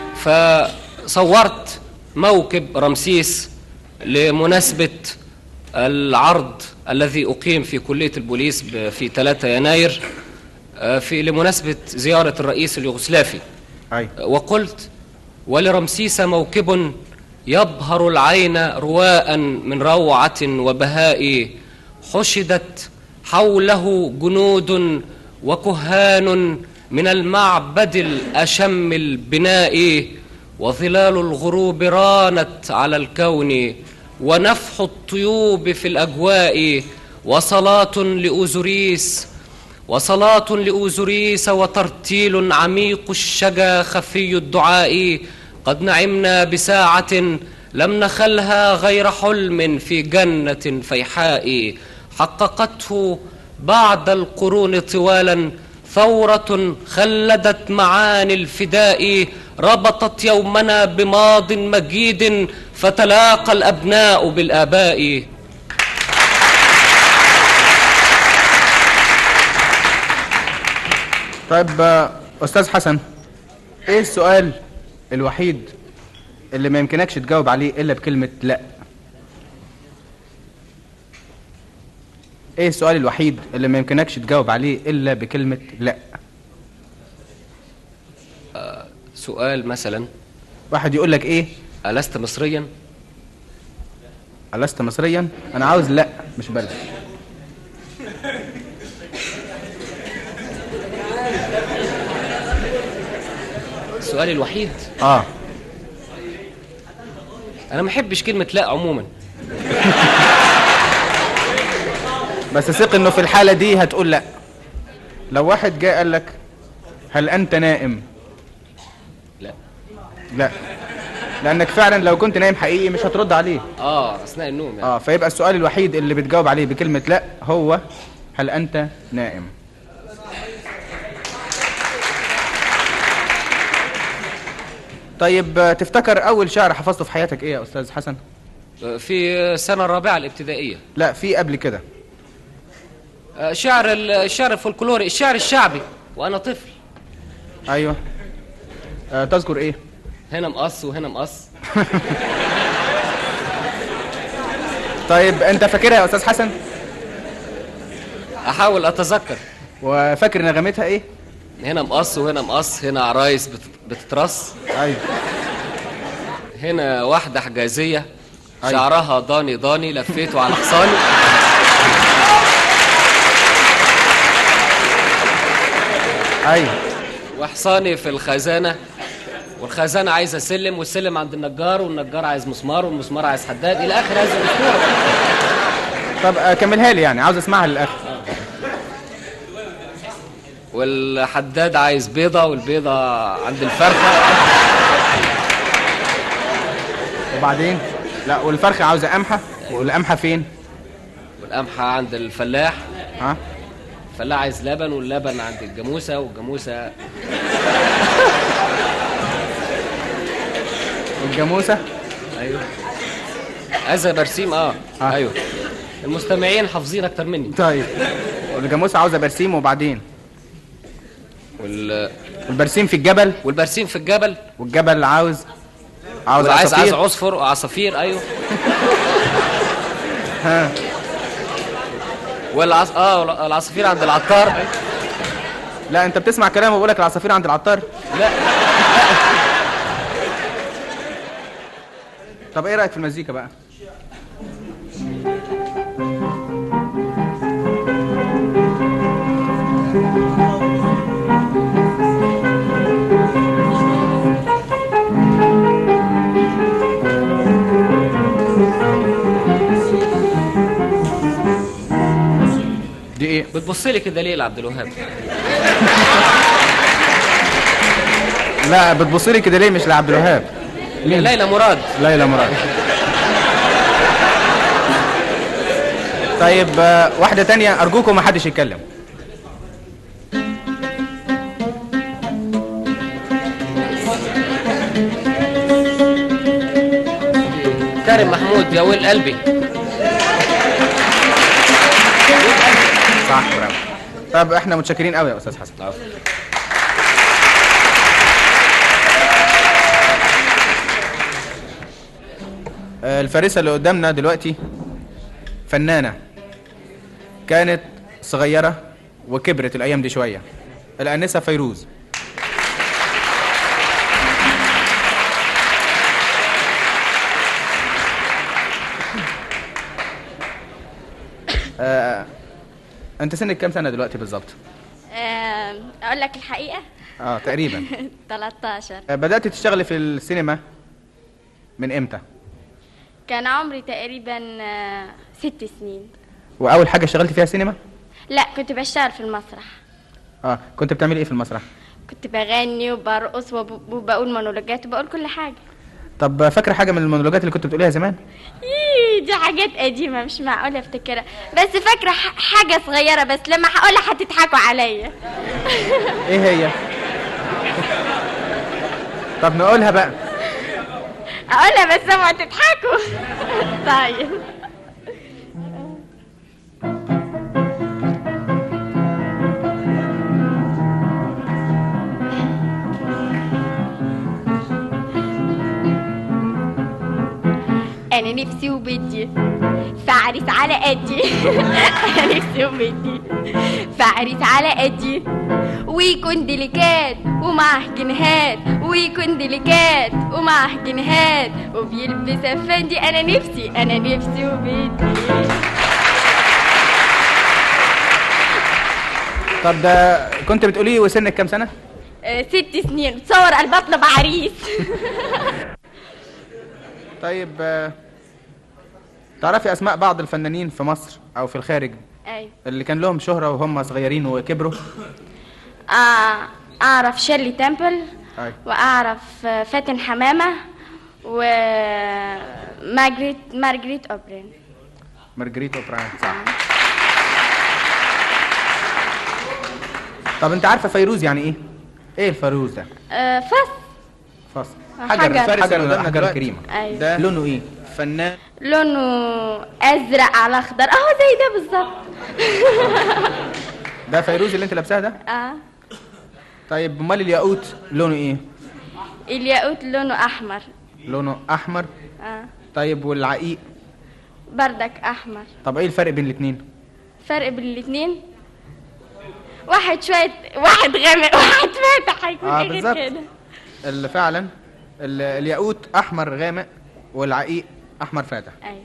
[SPEAKER 19] فصورت موكب رمسيس لمناسبة العرض الذي أقيم في كلية البوليس ب- في 3 يناير آه، في لمناسبة زيارة الرئيس اليوغوسلافي
[SPEAKER 6] أي.
[SPEAKER 19] وقلت ولرمسيس موكب يبهر العين رواء من روعة وبهاء حشدت حوله جنود وكهان من المعبد الأشم البناء وظلال الغروب رانت على الكون ونفح الطيوب في الأجواء وصلاة لأوزوريس وصلاة لأوزوريس وترتيل عميق الشجا خفي الدعاء قد نعمنا بساعة لم نخلها غير حلم في جنة فيحاء حققته بعد القرون طوالا ثورة خلدت معاني الفداء ربطت يومنا بماض مجيد فتلاقى الأبناء بالآباء
[SPEAKER 6] طيب آه، استاذ حسن ايه السؤال الوحيد اللي ما يمكنكش تجاوب عليه الا بكلمه لا ايه السؤال الوحيد اللي ما يمكنكش تجاوب عليه الا بكلمه لا
[SPEAKER 19] سؤال مثلا
[SPEAKER 6] واحد يقول لك ايه
[SPEAKER 19] ألست مصريا
[SPEAKER 6] ألست مصريا انا عاوز لا مش بلد
[SPEAKER 19] السؤال الوحيد
[SPEAKER 6] اه
[SPEAKER 19] أنا ما أحبش كلمة لا عموما
[SPEAKER 6] بس ثق انه في الحاله دي هتقول لا لو واحد جاء قال لك هل انت نائم
[SPEAKER 19] لا
[SPEAKER 6] لا لانك فعلا لو كنت نايم حقيقي مش هترد عليه
[SPEAKER 19] اه اثناء النوم يعني
[SPEAKER 6] اه فيبقى السؤال الوحيد اللي بتجاوب عليه بكلمه لا هو هل انت نائم طيب آه، تفتكر اول شعر حفظته في حياتك ايه يا استاذ حسن
[SPEAKER 19] في السنة الرابعة الابتدائية
[SPEAKER 6] لا في قبل كده
[SPEAKER 19] آه، شعر ال- الشعر الفولكلوري الشعر الشعبي وأنا طفل
[SPEAKER 6] ايوه آه تذكر ايه
[SPEAKER 19] هنا مقص وهنا مقص
[SPEAKER 6] طيب انت فاكرها يا استاذ حسن
[SPEAKER 19] أحاول أتذكر
[SPEAKER 6] وفاكر نغمتها ايه
[SPEAKER 19] هنا مقص وهنا مقص هنا عرايس بت- بتترص
[SPEAKER 6] ايوه
[SPEAKER 19] هنا واحدة حجازية
[SPEAKER 6] أيوة.
[SPEAKER 19] شعرها ضاني ضاني لفيته على حصاني
[SPEAKER 6] ايوه
[SPEAKER 19] وحصاني في الخزانة والخزانة عايزة سلم والسلم عند النجار والنجار عايز مسمار والمسمار عايز حداد إلى آخر هذه الأسطورة
[SPEAKER 6] طب آه، كملها لي يعني عاوز اسمعها للاخر
[SPEAKER 19] والحداد عايز بيضة والبيضة عند الفرخة
[SPEAKER 6] وبعدين لا والفرخه عاوزه قمحه والقمحه فين
[SPEAKER 19] والقمحة عند الفلاح
[SPEAKER 6] ها
[SPEAKER 19] الفلاح عايز لبن واللبن عند الجاموسة والجاموسة
[SPEAKER 6] والجاموسه
[SPEAKER 19] ايوه هذا برسيم اه
[SPEAKER 6] آه.
[SPEAKER 19] ايوه المستمعين حافظين اكتر مني
[SPEAKER 6] طيب والجاموسه عاوزه برسيم وبعدين
[SPEAKER 19] وال...
[SPEAKER 6] والبرسيم في الجبل
[SPEAKER 19] والبرسيم في الجبل
[SPEAKER 6] والجبل عاوز عاوز
[SPEAKER 19] عايز عايز
[SPEAKER 6] عصافير
[SPEAKER 19] عصفر وعصافير ايوه
[SPEAKER 6] ها
[SPEAKER 19] والعص... اه العصافير عند العطار
[SPEAKER 6] لا انت بتسمع كلام وبقول لك العصافير عند العطار
[SPEAKER 19] لا
[SPEAKER 6] طب ايه رايك في المزيكا بقى دي ايه
[SPEAKER 19] بتبص لي كده ليه يا عبد الوهاب
[SPEAKER 6] لا بتبص لي كده ليه مش لعبد الوهاب مين؟
[SPEAKER 19] ليلى مراد
[SPEAKER 6] ليلى مراد طيب آه، واحدة تانية أرجوكم ما حدش يتكلم
[SPEAKER 19] كريم محمود يا ويل قلبي
[SPEAKER 6] صح برافو طب احنا متشكرين قوي يا استاذ حسن آه، الفارسة اللي قدامنا دلوقتي فنانة كانت صغيرة وكبرت الأيام دي شوية الآنسة فيروز آه، أنت سنك كام سنة دلوقتي بالظبط؟
[SPEAKER 7] آم، اقول لك الحقيقه
[SPEAKER 6] اه تقريبا
[SPEAKER 7] 13
[SPEAKER 6] آه، بدأت تشتغلي في السينما من امتى؟
[SPEAKER 7] كان عمري تقريبا آه، ست سنين
[SPEAKER 6] وأول حاجة اشتغلتي فيها سينما؟
[SPEAKER 7] لا كنت بشتغل في المسرح
[SPEAKER 6] اه كنت بتعملي ايه في المسرح
[SPEAKER 7] كنت بغني وبرقص وب- وبقول مونولوجات وبقول كل حاجة
[SPEAKER 6] طب فاكره حاجه من المونولوجات اللي كنت بتقوليها زمان
[SPEAKER 7] إيه دي حاجات قديمة مش معقولة افتكرها بس فاكرة ح- حاجة صغيرة بس لما هقولها هتضحكوا عليا
[SPEAKER 6] ايه هي طب نقولها بقى
[SPEAKER 7] اقولها بس اوعوا تضحكوا طيب انا نفسي وبدي فعرس على قدي انا نفسي وبدي فعرس على قدي ويكون ديليكات ومعه جنيهات ويكون ديليكات ومعه جنيهات وبيلبس افندي انا نفسي انا نفسي وبدي
[SPEAKER 6] طب ده كنت بتقولي وسنك كام سنه
[SPEAKER 7] آه، ست سنين بتصور قلب اطلب عريس
[SPEAKER 6] طيب آه، تعرفي اسماء بعض الفنانين في مصر او في الخارج
[SPEAKER 7] ايوه
[SPEAKER 6] اللي كان لهم شهرة وهم صغيرين وكبروا
[SPEAKER 7] آه اعرف شيرلي تمبل
[SPEAKER 6] أيوة.
[SPEAKER 7] واعرف آه، فاتن حمامه و مارجريت مارجريت اوبرين
[SPEAKER 6] مارجريت اوبران صح طب انت عارفه فيروز يعني ايه ايه الفيروز ده
[SPEAKER 7] آه فس
[SPEAKER 6] فصل
[SPEAKER 7] حجر.
[SPEAKER 6] حجر الفارس
[SPEAKER 7] حجر
[SPEAKER 6] اللي قدامنا
[SPEAKER 7] حجر
[SPEAKER 6] دلوقتي
[SPEAKER 7] الكريمة. أيوة.
[SPEAKER 6] ده لونه ايه فنان
[SPEAKER 7] لونه ازرق على اخضر اهو زي ده بالظبط
[SPEAKER 6] ده فيروز اللي انت لابساه ده
[SPEAKER 7] اه
[SPEAKER 6] طيب امال الياقوت لونه ايه
[SPEAKER 7] الياقوت لونه احمر
[SPEAKER 6] لونه احمر
[SPEAKER 7] اه
[SPEAKER 6] طيب والعقيق
[SPEAKER 7] بردك احمر
[SPEAKER 6] طب ايه الفرق بين الاثنين
[SPEAKER 7] فرق بين الاتنين واحد شوية واحد غامق واحد فاتح هيكون
[SPEAKER 6] اه
[SPEAKER 7] ايه غير
[SPEAKER 6] بالظبط
[SPEAKER 7] كده
[SPEAKER 6] اللي فعلا ال- الياقوت احمر غامق والعقيق احمر فاتح
[SPEAKER 7] ايوه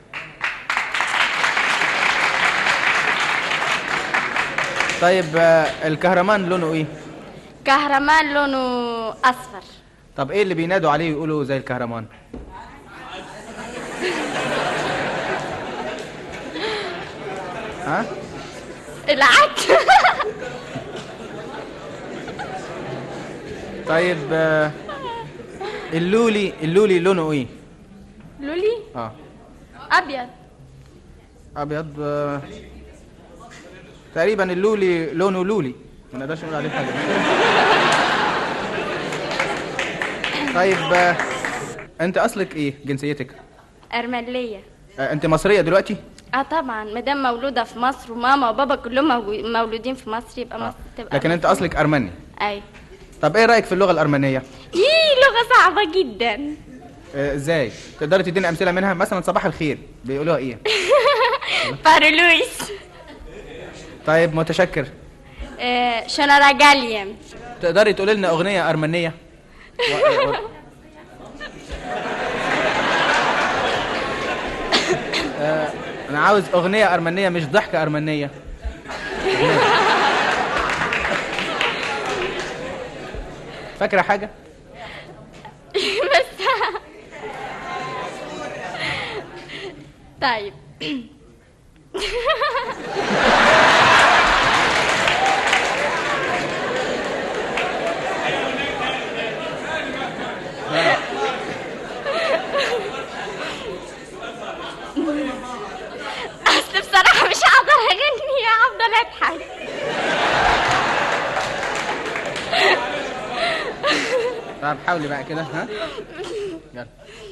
[SPEAKER 6] طيب آه، الكهرمان لونه ايه
[SPEAKER 7] كهرمان لونه اصفر
[SPEAKER 6] طب ايه اللي بينادوا عليه ويقولوا زي الكهرمان ها
[SPEAKER 7] العكس
[SPEAKER 6] طيب آه، اللولي اللولي لونه ايه
[SPEAKER 7] لولي
[SPEAKER 6] اه
[SPEAKER 7] ابيض
[SPEAKER 6] ابيض آه، تقريبا اللولي لونه لولي ما نقدرش نقول عليه حاجه طيب آه، انت اصلك ايه جنسيتك
[SPEAKER 7] ارملية
[SPEAKER 6] آه، انت مصريه دلوقتي
[SPEAKER 7] اه طبعا مادام مولودة في مصر وماما وبابا كلهم مو- مولودين في مصر يبقى مصر تبقى
[SPEAKER 6] لكن انت اصلك ارمني
[SPEAKER 7] اي
[SPEAKER 6] طب ايه رايك في اللغه الارمنيه
[SPEAKER 7] ايه لغة صعبة جدا
[SPEAKER 6] آه، ازاي تقدري تديني امثله منها مثلا صباح الخير بيقولوها ايه
[SPEAKER 7] بارلويس
[SPEAKER 6] طيب متشكر
[SPEAKER 7] آه شنراجاليم
[SPEAKER 6] تقدري تقولي لنا اغنيه ارمنيه و- و- آه، انا عاوز اغنيه ارمنيه مش ضحكه ارمنيه فاكره حاجه
[SPEAKER 7] بس طيب اصل بصراحة مش هقدر اغني هفضل اضحك
[SPEAKER 6] طب حاولي بقى كده ها يلا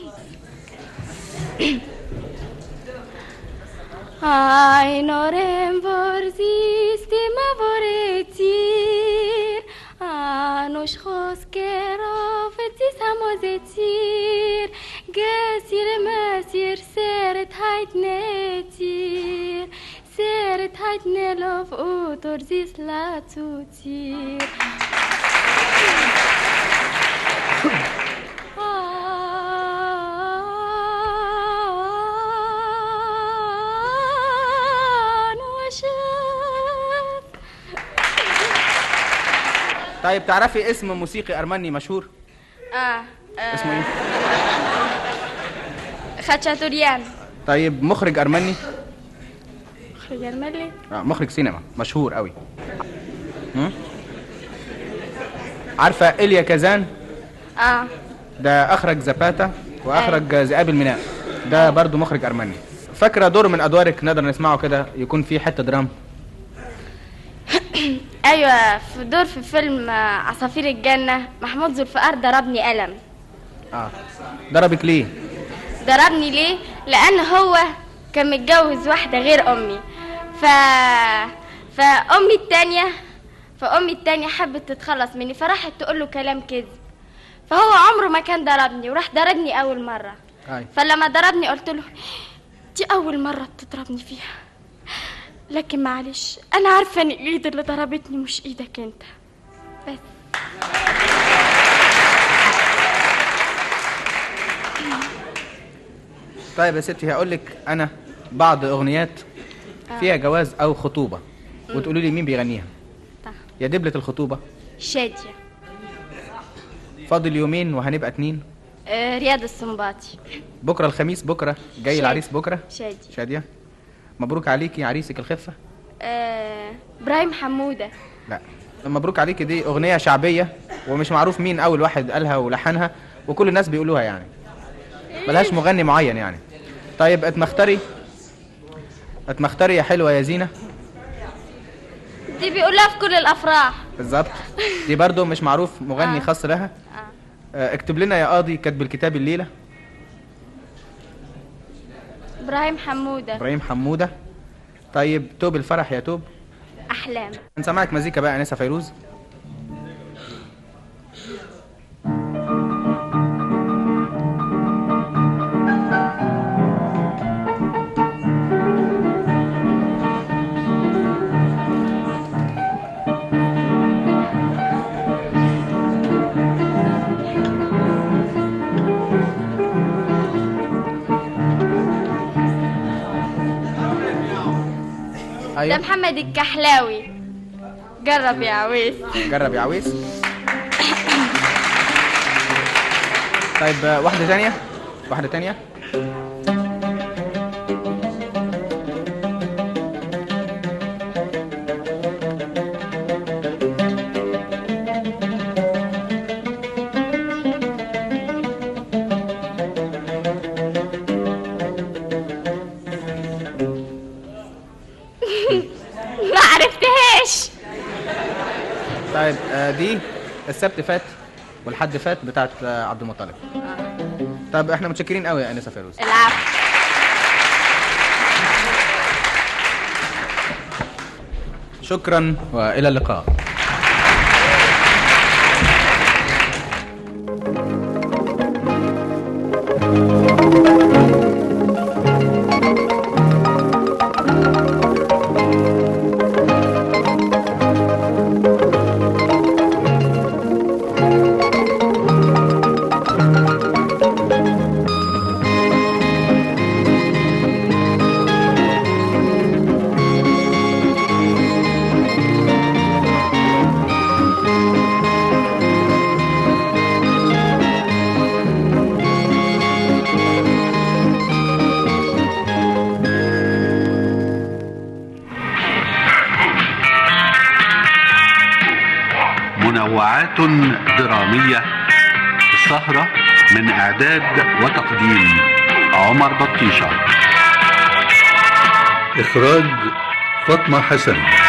[SPEAKER 7] Ai norem vorzisti ma voretir Anush khoskerov tis hamozetir Gesir masir seret hayt netir Seret hayt nelov utor zis latutir
[SPEAKER 6] طيب تعرفي اسم موسيقي ارمني مشهور
[SPEAKER 7] اه
[SPEAKER 6] اسمه ايه
[SPEAKER 7] خاتشاتوريان
[SPEAKER 6] طيب مخرج ارمني
[SPEAKER 7] مخرج الملي
[SPEAKER 6] آه، مخرج سينما مشهور قوي هم؟ عارفه إيليا كازان
[SPEAKER 7] اه
[SPEAKER 6] ده اخرج زباتا واخرج ذئاب الميناء ده برضو مخرج ارمني فاكره دور من ادوارك نقدر نسمعه كده يكون فيه حته درام
[SPEAKER 7] ايوه في دور في فيلم آه، عصافير الجنه محمود ذوالفقار ضربني قلم
[SPEAKER 6] اه ضربك ليه
[SPEAKER 7] ضربني ليه لان هو كان متجوز واحده غير امي ف فامي التانية فامي التانية حبت تتخلص مني فراحت تقول له كلام كذب فهو عمره ما كان ضربني وراح ضربني اول مره
[SPEAKER 6] أي.
[SPEAKER 7] فلما ضربني قلت له دي اول مره تضربني فيها لكن معلش انا عارفه ان الايد اللي ضربتني مش ايدك انت بس
[SPEAKER 6] طيب يا ستي هقول لك انا بعض اغنيات فيها جواز او خطوبه وتقولوا لي مين بيغنيها
[SPEAKER 7] طيب.
[SPEAKER 6] يا دبلة الخطوبه
[SPEAKER 7] شاديه
[SPEAKER 6] فاضل يومين وهنبقى اتنين
[SPEAKER 7] آه رياض السنباطي
[SPEAKER 6] بكره الخميس بكره جاي
[SPEAKER 7] شادي.
[SPEAKER 6] العريس بكره
[SPEAKER 7] شادي
[SPEAKER 6] شاديه مبروك عليكي عريسك الخفه
[SPEAKER 7] آه ابراهيم حموده
[SPEAKER 6] لا مبروك عليكي دي اغنيه شعبيه ومش معروف مين اول واحد قالها ولحنها وكل الناس بيقولوها يعني ملهاش مغني معين يعني طيب اتمختري اتمختري يا حلوه يا زينه
[SPEAKER 7] دي بيقولها في كل الافراح
[SPEAKER 6] بالظبط دي برضو مش معروف مغني
[SPEAKER 7] آه.
[SPEAKER 6] خاص لها آه، اكتب لنا يا قاضي كاتب الكتاب الليله
[SPEAKER 7] ابراهيم حموده
[SPEAKER 6] ابراهيم حموده طيب توب الفرح يا توب
[SPEAKER 7] احلام
[SPEAKER 6] نسمعك مزيكا بقى انسه فيروز
[SPEAKER 7] ده
[SPEAKER 6] ايوه
[SPEAKER 7] محمد الكحلاوي جرب يا عويس
[SPEAKER 6] جرب يا عويس طيب آه، واحده تانية واحده تانية
[SPEAKER 7] ما عرفتهاش
[SPEAKER 6] طيب آه، دي السبت فات والحد فات بتاعت آه، عبد المطلب طب احنا متشكرين قوي يا انسه فيروز
[SPEAKER 7] العفو
[SPEAKER 6] شكرا والى اللقاء
[SPEAKER 20] منوعات درامية السهرة من إعداد وتقديم عمر بطيشة إخراج فاطمة حسن